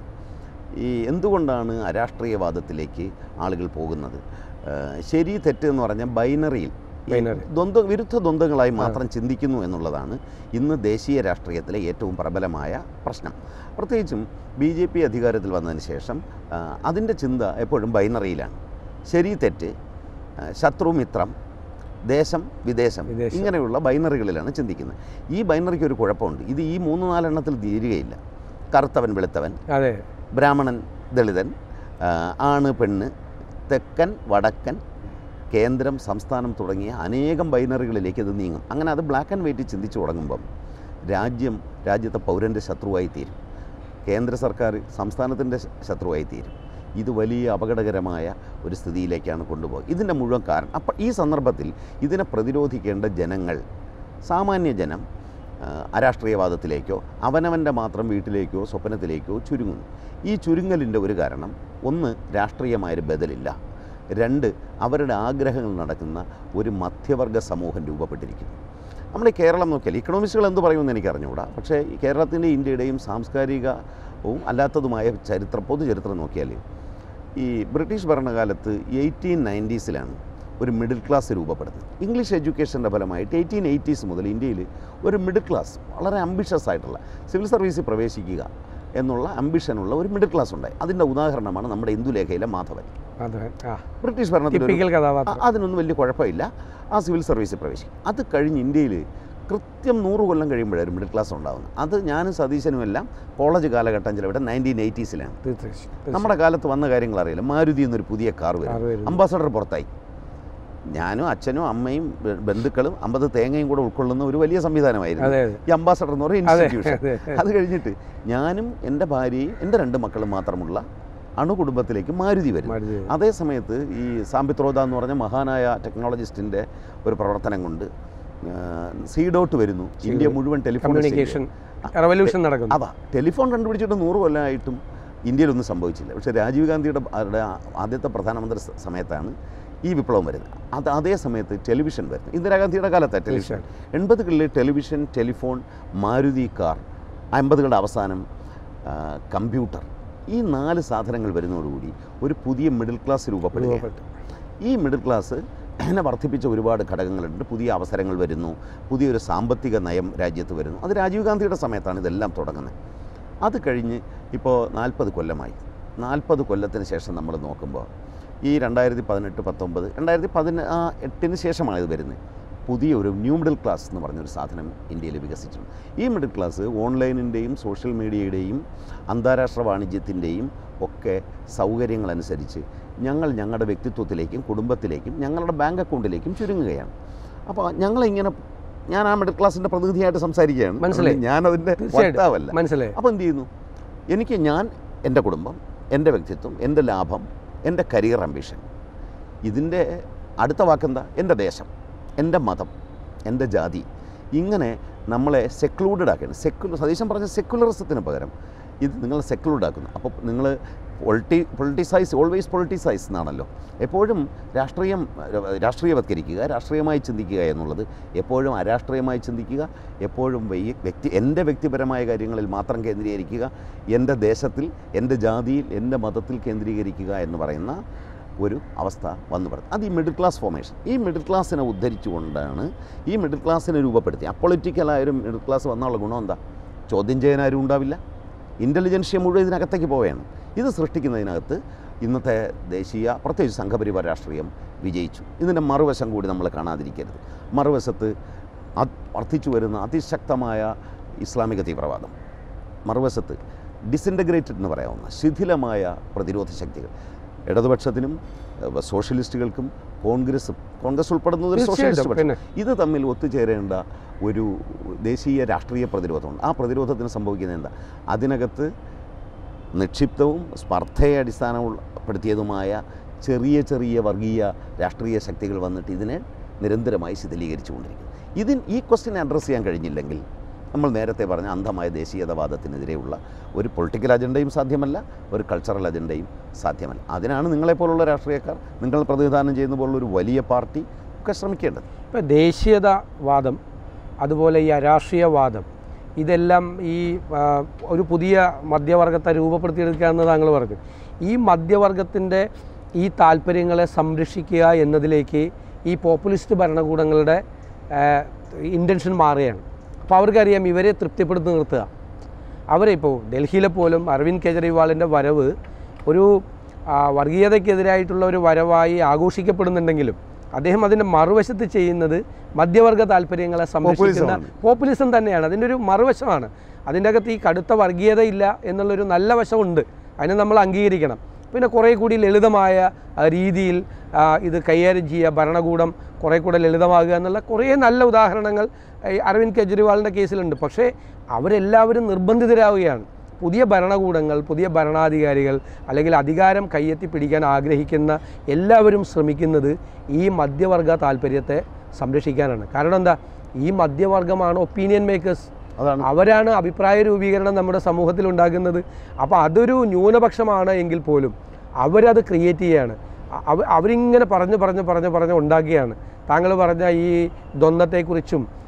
ഈ എന്തുകൊണ്ടാണ് അരാഷ്ട്രീയവാദത്തിലേക്ക് ആളുകൾ പോകുന്നത് ഏഹ് ശരി തെറ്റ് എന്ന് പറഞ്ഞാൽ ബൈനറിയിൽ ഈ Binary. ദ്വന്ദ്വ വിരുദ്ധ ദ്വന്ദ്ങ്ങളായി മാത്രം ചിന്തിക്കുന്നു എന്നുള്ളതാണ് ഇന്ന് ദേശീയ രാഷ്ട്രീയത്തിലെ ഏറ്റവും പ്രബലമായ പ്രശ്നം പ്രത്യേകിച്ചും ബി ജെ പി അധികാരത്തിൽ വന്നതിന് ശേഷം ആ, അതിൻ്റെ ചിന്ത എപ്പോഴും ബൈനറിയിലാണ് ശരി തെറ്റ് ആ, ശത്രു മിത്രം ദേശം വിദേശം വിദേശം. ഇങ്ങനെയുള്ള ബൈനറികളിലാണ് ചിന്തിക്കുന്നത് ഈ ബൈനറിക്ക് ഒരു കുഴപ്പമുണ്ട് ഇത് ഈ മൂന്ന് നാലെണ്ണത്തിൽ തീരുകയില്ല കറുത്തവൻ വെളുത്തവൻ അതെ ബ്രാഹ്മണൻ ദളിതൻ ആ, ആണ് പെണ്ണ് തെക്കൻ വടക്കൻ കേന്ദ്രം സംസ്ഥാനം തുടങ്ങിയ അനേകം ബൈനറികളിലേക്ക് ഇത് നീങ്ങും അങ്ങനെ അത് ബ്ലാക്ക് ആൻഡ് വൈറ്റ് ചിന്തിച്ചു തുടങ്ങുമ്പം രാജ്യം രാജ്യത്തെ പൗരൻ്റെ ശത്രുവായി തീരും കേന്ദ്ര സർക്കാർ സംസ്ഥാനത്തിൻ്റെ ശത്രുവായി തീരും ഇത് വലിയ അപകടകരമായ ഒരു സ്ഥിതിയിലേക്കാണ് കൊണ്ടുപോകുക ഇതിൻ്റെ മുഴുവൻ കാരണം അപ്പം ഈ സന്ദർഭത്തിൽ ഇതിനെ പ്രതിരോധിക്കേണ്ട ജനങ്ങൾ സാമാന്യ ജനം ആ, അരാഷ്ട്രീയവാദത്തിലേക്കോ അവനവൻ്റെ മാത്രം വീട്ടിലേക്കോ സ്വപ്നത്തിലേക്കോ ചുരുങ്ങുന്നു ഈ ചുരുങ്ങലിൻ്റെ ഒരു കാരണം ഒന്ന് രാഷ്ട്രീയമായൊരു ബദലില്ല രണ്ട് അവരുടെ ആഗ്രഹങ്ങൾ നടക്കുന്ന ഒരു മധ്യവർഗ സമൂഹം രൂപപ്പെട്ടിരിക്കുന്നു നമ്മുടെ കേരളം നോക്കിയാൽ ഇക്കണോമിസ്റ്റുകൾ എന്ത് പറയുമെന്ന് എനിക്ക് അറിഞ്ഞുകൂടാ പക്ഷേ ഈ കേരളത്തിൻ്റെ ഇന്ത്യയുടെയും സാംസ്കാരികവും അല്ലാത്തതുമായ ചരിത്രം പൊതുചരിത്രം നോക്കിയാൽ ഈ ബ്രിട്ടീഷ് ഭരണകാലത്ത് എയ്റ്റീൻ നയൻറ്റീസിലാണ് ഒരു മിഡിൽ ക്ലാസ് രൂപപ്പെടുന്നത് ഇംഗ്ലീഷ് എഡ്യൂക്കേഷൻ്റെ ഫലമായിട്ട് എയ്റ്റീൻ എയ്റ്റീസ് മുതൽ ഇന്ത്യയിൽ ഒരു മിഡിൽ ക്ലാസ് വളരെ അംബിഷ്യസ് ആയിട്ടുള്ള സിവിൽ സർവീസിൽ പ്രവേശിക്കുക എന്നുള്ള അംബിഷനുള്ള ഒരു മിഡിൽ ക്ലാസ് ഉണ്ടായി അതിൻ്റെ ഉദാഹരണമാണ് നമ്മുടെ ഇന്ദുലേഖയിലെ മാധവൻ അതെ ആ ബ്രിട്ടീഷ് ഭരണത്തിൽ ഒരു- ടിപ്പിക്കൽ കഥാപാത്രം അ- അതിനൊന്നും വലിയ കുഴപ്പമില്ല ആ സിവിൽ സർവീസിൽ പ്രവേശിക്കും അത് കഴിഞ്ഞ് ഇന്ത്യയിൽ കൃത്യം നൂറ് കൊല്ലം കഴിയുമ്പോഴാണ് മിഡിൽ ക്ലാസ് ഉണ്ടാകുന്നത് അത് ഞാനും സതീശനും എല്ലാം കോളേജ് കാലഘട്ടം ചിലവിടെ നയൻറ്റീൻ എയ്റ്റീസിലാണ് തീർച്ചയായും നമ്മുടെ കാലത്ത് വന്ന കാര്യങ്ങൾ അറിയില്ല മാരുതി എന്നൊരു പുതിയ കാർ കാറ് വരും വരുന്നു. അംബാസഡർ പുറത്തായി ഞാനും അച്ഛനും അമ്മയും ബ- ബന്ധുക്കളും അമ്പത് തേങ്ങയും കൂടെ ഉൾക്കൊള്ളുന്ന ഒരു വലിയ സംവിധാനമായിരുന്നു അതെ അതെ ഈ അംബാസഡർ എന്ന് പറയുന്ന അതെ ഇൻസ്റ്റിറ്റ്യൂഷൻ അതെ അത് കഴിഞ്ഞിട്ട് ഞാനും എൻ്റെ ഭാര്യയും എൻ്റെ രണ്ട് മക്കളും മാത്രമുള്ള അണുകുടുംബത്തിലേക്ക് മാരുതി വരും മരുന്ന് അതേ സമയത്ത് ഈ സാമ്പിത്രോദ എന്ന് പറഞ്ഞ മഹാനായ ടെക്നോളജിസ്റ്റിൻ്റെ ഒരു പ്രവർത്തനം കൊണ്ട് സി ഡോട്ട് വരുന്നു ഇന്ത്യ മുഴുവൻ ടെലിഫോൺ കമ്മ്യൂണിക്കേഷൻ റവല്യൂഷൻ നടക്കുന്നു അതാ ടെലിഫോൺ കണ്ടുപിടിച്ചിട്ട് നൂറ് കൊല്ലമായിട്ടും ഇന്ത്യയിലൊന്നും സംഭവിച്ചില്ല പക്ഷേ രാജീവ് ഗാന്ധിയുടെ അവരുടെ ആദ്യത്തെ പ്രധാനമന്ത്രി സ- സമയത്താണ് ഈ വിപ്ലവം വരുന്നത് അത് അതേ സമയത്ത് ടെലിവിഷൻ വരുന്നത് ഇന്ദിരാഗാന്ധിയുടെ കാലത്താണ് ടെലിവിഷൻ എൺപതുകളിൽ ടെലിവിഷൻ ടെലിഫോൺ മാരുതി കാർ അമ്പതുകളുടെ അവസാനം ആ, കമ്പ്യൂട്ടർ ഈ നാല് സാധനങ്ങൾ വരുന്നതോടുകൂടി ഒരു പുതിയ മിഡിൽ ക്ലാസ് രൂപപ്പെടുകയാണ് രൂപപ്പെട്ടു ഈ മിഡിൽ ക്ലാസ് അതിനെ വർദ്ധിപ്പിച്ച ഒരുപാട് ഘടകങ്ങളുണ്ട് പുതിയ അവസരങ്ങൾ വരുന്നു പുതിയൊരു സാമ്പത്തിക നയം രാജ്യത്ത് വരുന്നു അത് രാജീവ് ഗാന്ധിയുടെ സമയത്താണ് ഇതെല്ലാം തുടങ്ങുന്നത് അത് കഴിഞ്ഞ് ഇപ്പോൾ നാൽപ്പത് കൊല്ലമായി നാൽപ്പത് കൊല്ലത്തിന് ശേഷം നമ്മൾ നോക്കുമ്പോൾ ഈ രണ്ടായിരത്തി പതിനെട്ട് പത്തൊമ്പത് രണ്ടായിരത്തി പതിന ആ, എട്ടിന് ശേഷമാണ് ഇത് വരുന്നത് പുതിയൊരു ന്യൂ മിഡിൽ ക്ലാസ് എന്ന് പറഞ്ഞൊരു സാധനം ഇന്ത്യയിൽ വികസിച്ചിട്ടുണ്ട് ഈ മിഡിൽ ക്ലാസ് ഓൺലൈനിൻ്റെയും സോഷ്യൽ മീഡിയയുടെയും അന്താരാഷ്ട്ര വാണിജ്യത്തിൻ്റെയും ഒക്കെ സൗകര്യങ്ങളനുസരിച്ച് ഞങ്ങൾ ഞങ്ങളുടെ വ്യക്തിത്വത്തിലേക്കും കുടുംബത്തിലേക്കും ഞങ്ങളുടെ ബാങ്ക് അക്കൗണ്ടിലേക്കും ചുരുങ്ങുകയാണ് അപ്പോൾ ഞങ്ങളിങ്ങനെ ഞാൻ ആ മിഡിൽ ക്ലാസ്സിൻ്റെ പ്രതിനിധിയായിട്ട് സംസാരിക്കുകയാണ് മനസ്സിലായി. ഞാനതിൻ്റെ തീർച്ചയായിട്ടും. വക്താവല്ല മനസ്സിലായി അപ്പോൾ എന്ത് ചെയ്യുന്നു എനിക്ക് ഞാൻ എൻ്റെ കുടുംബം എൻ്റെ വ്യക്തിത്വം എൻ്റെ ലാഭം എൻ്റെ കരിയർ അംബിഷൻ ഇതിൻ്റെ അടുത്ത വാക്കെന്താ എൻ്റെ ദേശം എൻ്റെ മതം എൻ്റെ ജാതി ഇങ്ങനെ നമ്മളെ സെക്ലൂഡഡ് ആക്കുകയാണ് സെക്യുലർ സതീശൻ പറഞ്ഞ സെക്യുലറിസത്തിന് പകരം ഇത് നിങ്ങൾ സെക്ലൂഡ് ആക്കുന്നു അപ്പോൾ നിങ്ങൾ പൊളിറ്റി പൊളിറ്റിസൈസ് ഓൾവേസ് പൊളിറ്റിസൈസ് എന്നാണല്ലോ എപ്പോഴും രാഷ്ട്രീയം രാഷ്ട്രീയവത്കരിക്കുക രാഷ്ട്രീയമായി ചിന്തിക്കുക എന്നുള്ളത് എപ്പോഴും അരാഷ്ട്രീയമായി ചിന്തിക്കുക എപ്പോഴും വൈ- വ്യക്തി എൻ്റെ വ്യക്തിപരമായ കാര്യങ്ങളിൽ മാത്രം കേന്ദ്രീകരിക്കുക എൻ്റെ ദേശത്തിൽ എൻ്റെ ജാതിയിൽ എൻ്റെ മതത്തിൽ കേന്ദ്രീകരിക്കുക എന്ന് പറയുന്ന ഒരു അവസ്ഥ വന്നു പറഞ്ഞു അത് ഈ മിഡിൽ ക്ലാസ് ഫോർമേഷൻ ഈ മിഡിൽ ക്ലാസ്സിനെ ഉദ്ധരിച്ചുകൊണ്ടാണ് ഈ മിഡിൽ ക്ലാസ്സിനെ രൂപപ്പെടുത്തി അപ്പൊളിറ്റിക്കലായ ഒരു മിഡിൽ ക്ലാസ് വന്നുള്ള ഗുണം എന്താ ചോദ്യം ചെയ്യാൻ ആരും ഉണ്ടാവില്ല ഇൻ്റലിജൻഷ്യ മുഴുവൻ ഇതിനകത്തേക്ക് പോവുകയാണ് ഇത് സൃഷ്ടിക്കുന്നതിനകത്ത് ഇന്നത്തെ ദേശീയ പ്രത്യേകിച്ച് സംഘപരിവാര രാഷ്ട്രീയം വിജയിച്ചു ഇതിൻ്റെ മറുവശം കൂടി നമ്മൾ കാണാതിരിക്കരുത് മറുവശത്ത് അത് വർദ്ധിച്ചു വരുന്ന അതിശക്തമായ ഇസ്ലാമിക തീവ്രവാദം മറുവശത്ത് ഡിസിൻറ്റഗ്രേറ്റഡ് എന്ന് പറയാവുന്ന ശിഥിലമായ പ്രതിരോധ ശക്തികൾ ഇടതുപക്ഷത്തിനും ഏഹ്, സോഷ്യലിസ്റ്റുകൾക്കും കോൺഗ്രസും കോൺഗ്രസ് ഉൾപ്പെടുന്നത് ഒരു സോഷ്യലിസ്റ്റ് തീർച്ചയായിട്ടും പക്ഷം പിന്നെ ഇത് തമ്മിൽ ഒത്തുചേരേണ്ട ഒരു ദേശീയ രാഷ്ട്രീയ പ്രതിരോധമുണ്ട് ആ പ്രതിരോധത്തിന് സംഭവിക്കുന്നത് എന്താ അതിനകത്ത് നിക്ഷിപ്തവും സ്പർദ്ധയെ അടിസ്ഥാനപ്പെടുത്തിയതുമായ ചെറിയ ചെറിയ വർഗീയ രാഷ്ട്രീയ ശക്തികൾ വന്നിട്ട് ഇതിനെ നിരന്തരമായി ശിഥിലീകരിച്ചു കൊണ്ടിരിക്കുന്നു ഇതിന് ഈ ക്വസ്റ്റിനെ അഡ്രസ്സ് ചെയ്യാൻ കഴിഞ്ഞില്ലെങ്കിൽ നമ്മൾ നേരത്തെ പറഞ്ഞ അന്ധമായ ദേശീയതവാദത്തിനെതിരെയുള്ള ഒരു പൊളിറ്റിക്കൽ അജണ്ടയും സാധ്യമല്ല ഒരു കൾച്ചറൽ അജണ്ടയും സാധ്യമല്ല അതിനാണ് നിങ്ങളെപ്പോലുള്ള രാഷ്ട്രീയക്കാർ നിങ്ങൾ പ്രതിനിധാനം ചെയ്യുന്ന പോലുള്ള ഒരു വലിയ പാർട്ടി ഒക്കെ ശ്രമിക്കേണ്ടത് ഇപ്പോൾ ദേശീയതവാദം അതുപോലെ ഈ അരാഷ്ട്രീയവാദം ഇതെല്ലാം ഈ ആ, ഒരു പുതിയ മധ്യവർഗത്തെ രൂപപ്പെടുത്തിയെടുക്കുക എന്ന് താങ്കൾ പറഞ്ഞു ഈ മധ്യവർഗത്തിൻ്റെ ഈ താല്പര്യങ്ങളെ സംരക്ഷിക്കുക എന്നതിലേക്ക് ഈ പോപ്പുലിസ്റ്റ് ഭരണകൂടങ്ങളുടെ ഇൻറ്റൻഷൻ മാറുകയാണ് അപ്പോൾ അവർക്കറിയാം ഇവരെ തൃപ്തിപ്പെടുത്തി നിർത്തുക അവരെ ഇപ്പോൾ ഡൽഹിയിലെ പോലും അരവിന്ദ് കെജ്രിവാളിൻ്റെ വരവ് ഒരു ആ, വർഗീയതയ്ക്കെതിരായിട്ടുള്ള ഒരു വരവായി ആഘോഷിക്കപ്പെടുന്നുണ്ടെങ്കിലും അദ്ദേഹം അതിൻ്റെ മറുവശത്ത് ചെയ്യുന്നത് മധ്യവർഗ താല്പര്യങ്ങളെ സംരക്ഷിക്കുന്ന Populism പോപ്പുലിസം തന്നെയാണ് അതിൻ്റെ ഒരു മറുവശമാണ് അതിൻ്റെ അകത്ത് ഈ കടുത്ത വർഗീയത ഇല്ല എന്നുള്ളൊരു നല്ല വശമുണ്ട് അതിനെ നമ്മൾ അംഗീകരിക്കണം പിന്നെ കുറേ കൂടി ലളിതമായ ആ, രീതിയിൽ ആ, ഇത് കൈകാര്യം ചെയ്യുക ഭരണകൂടം കുറേ കൂടെ ലളിതമാകുക എന്നുള്ള കുറേ നല്ല ഉദാഹരണങ്ങൾ ഈ അരവിന്ദ് കെജ്രിവാളിൻ്റെ കേസിലുണ്ട് പക്ഷേ അവരെല്ലാവരും നിർബന്ധിതരാവുകയാണ് പുതിയ ഭരണകൂടങ്ങൾ പുതിയ ഭരണാധികാരികൾ അല്ലെങ്കിൽ അധികാരം കയ്യെത്തി പിടിക്കാൻ ആഗ്രഹിക്കുന്ന എല്ലാവരും ശ്രമിക്കുന്നത് ഈ മധ്യവർഗ താല്പര്യത്തെ സംരക്ഷിക്കാനാണ് കാരണം എന്താ ഈ മധ്യവർഗമാണ് ഒപ്പീനിയൻ മേക്കേഴ്സ് അതാണ് അവരാണ് അഭിപ്രായ രൂപീകരണം നമ്മുടെ സമൂഹത്തിൽ ഉണ്ടാക്കുന്നത് അപ്പോൾ അതൊരു ന്യൂനപക്ഷമാണ് എങ്കിൽ പോലും അവരത് ക്രിയേറ്റ് ചെയ്യുകയാണ് അ- അവ അവരിങ്ങനെ പറഞ്ഞ് പറഞ്ഞ് പറഞ്ഞ് പറഞ്ഞ് ഉണ്ടാക്കുകയാണ് താങ്കൾ പറഞ്ഞ ഈ ദ്വന്ദ്വത്തെക്കുറിച്ചും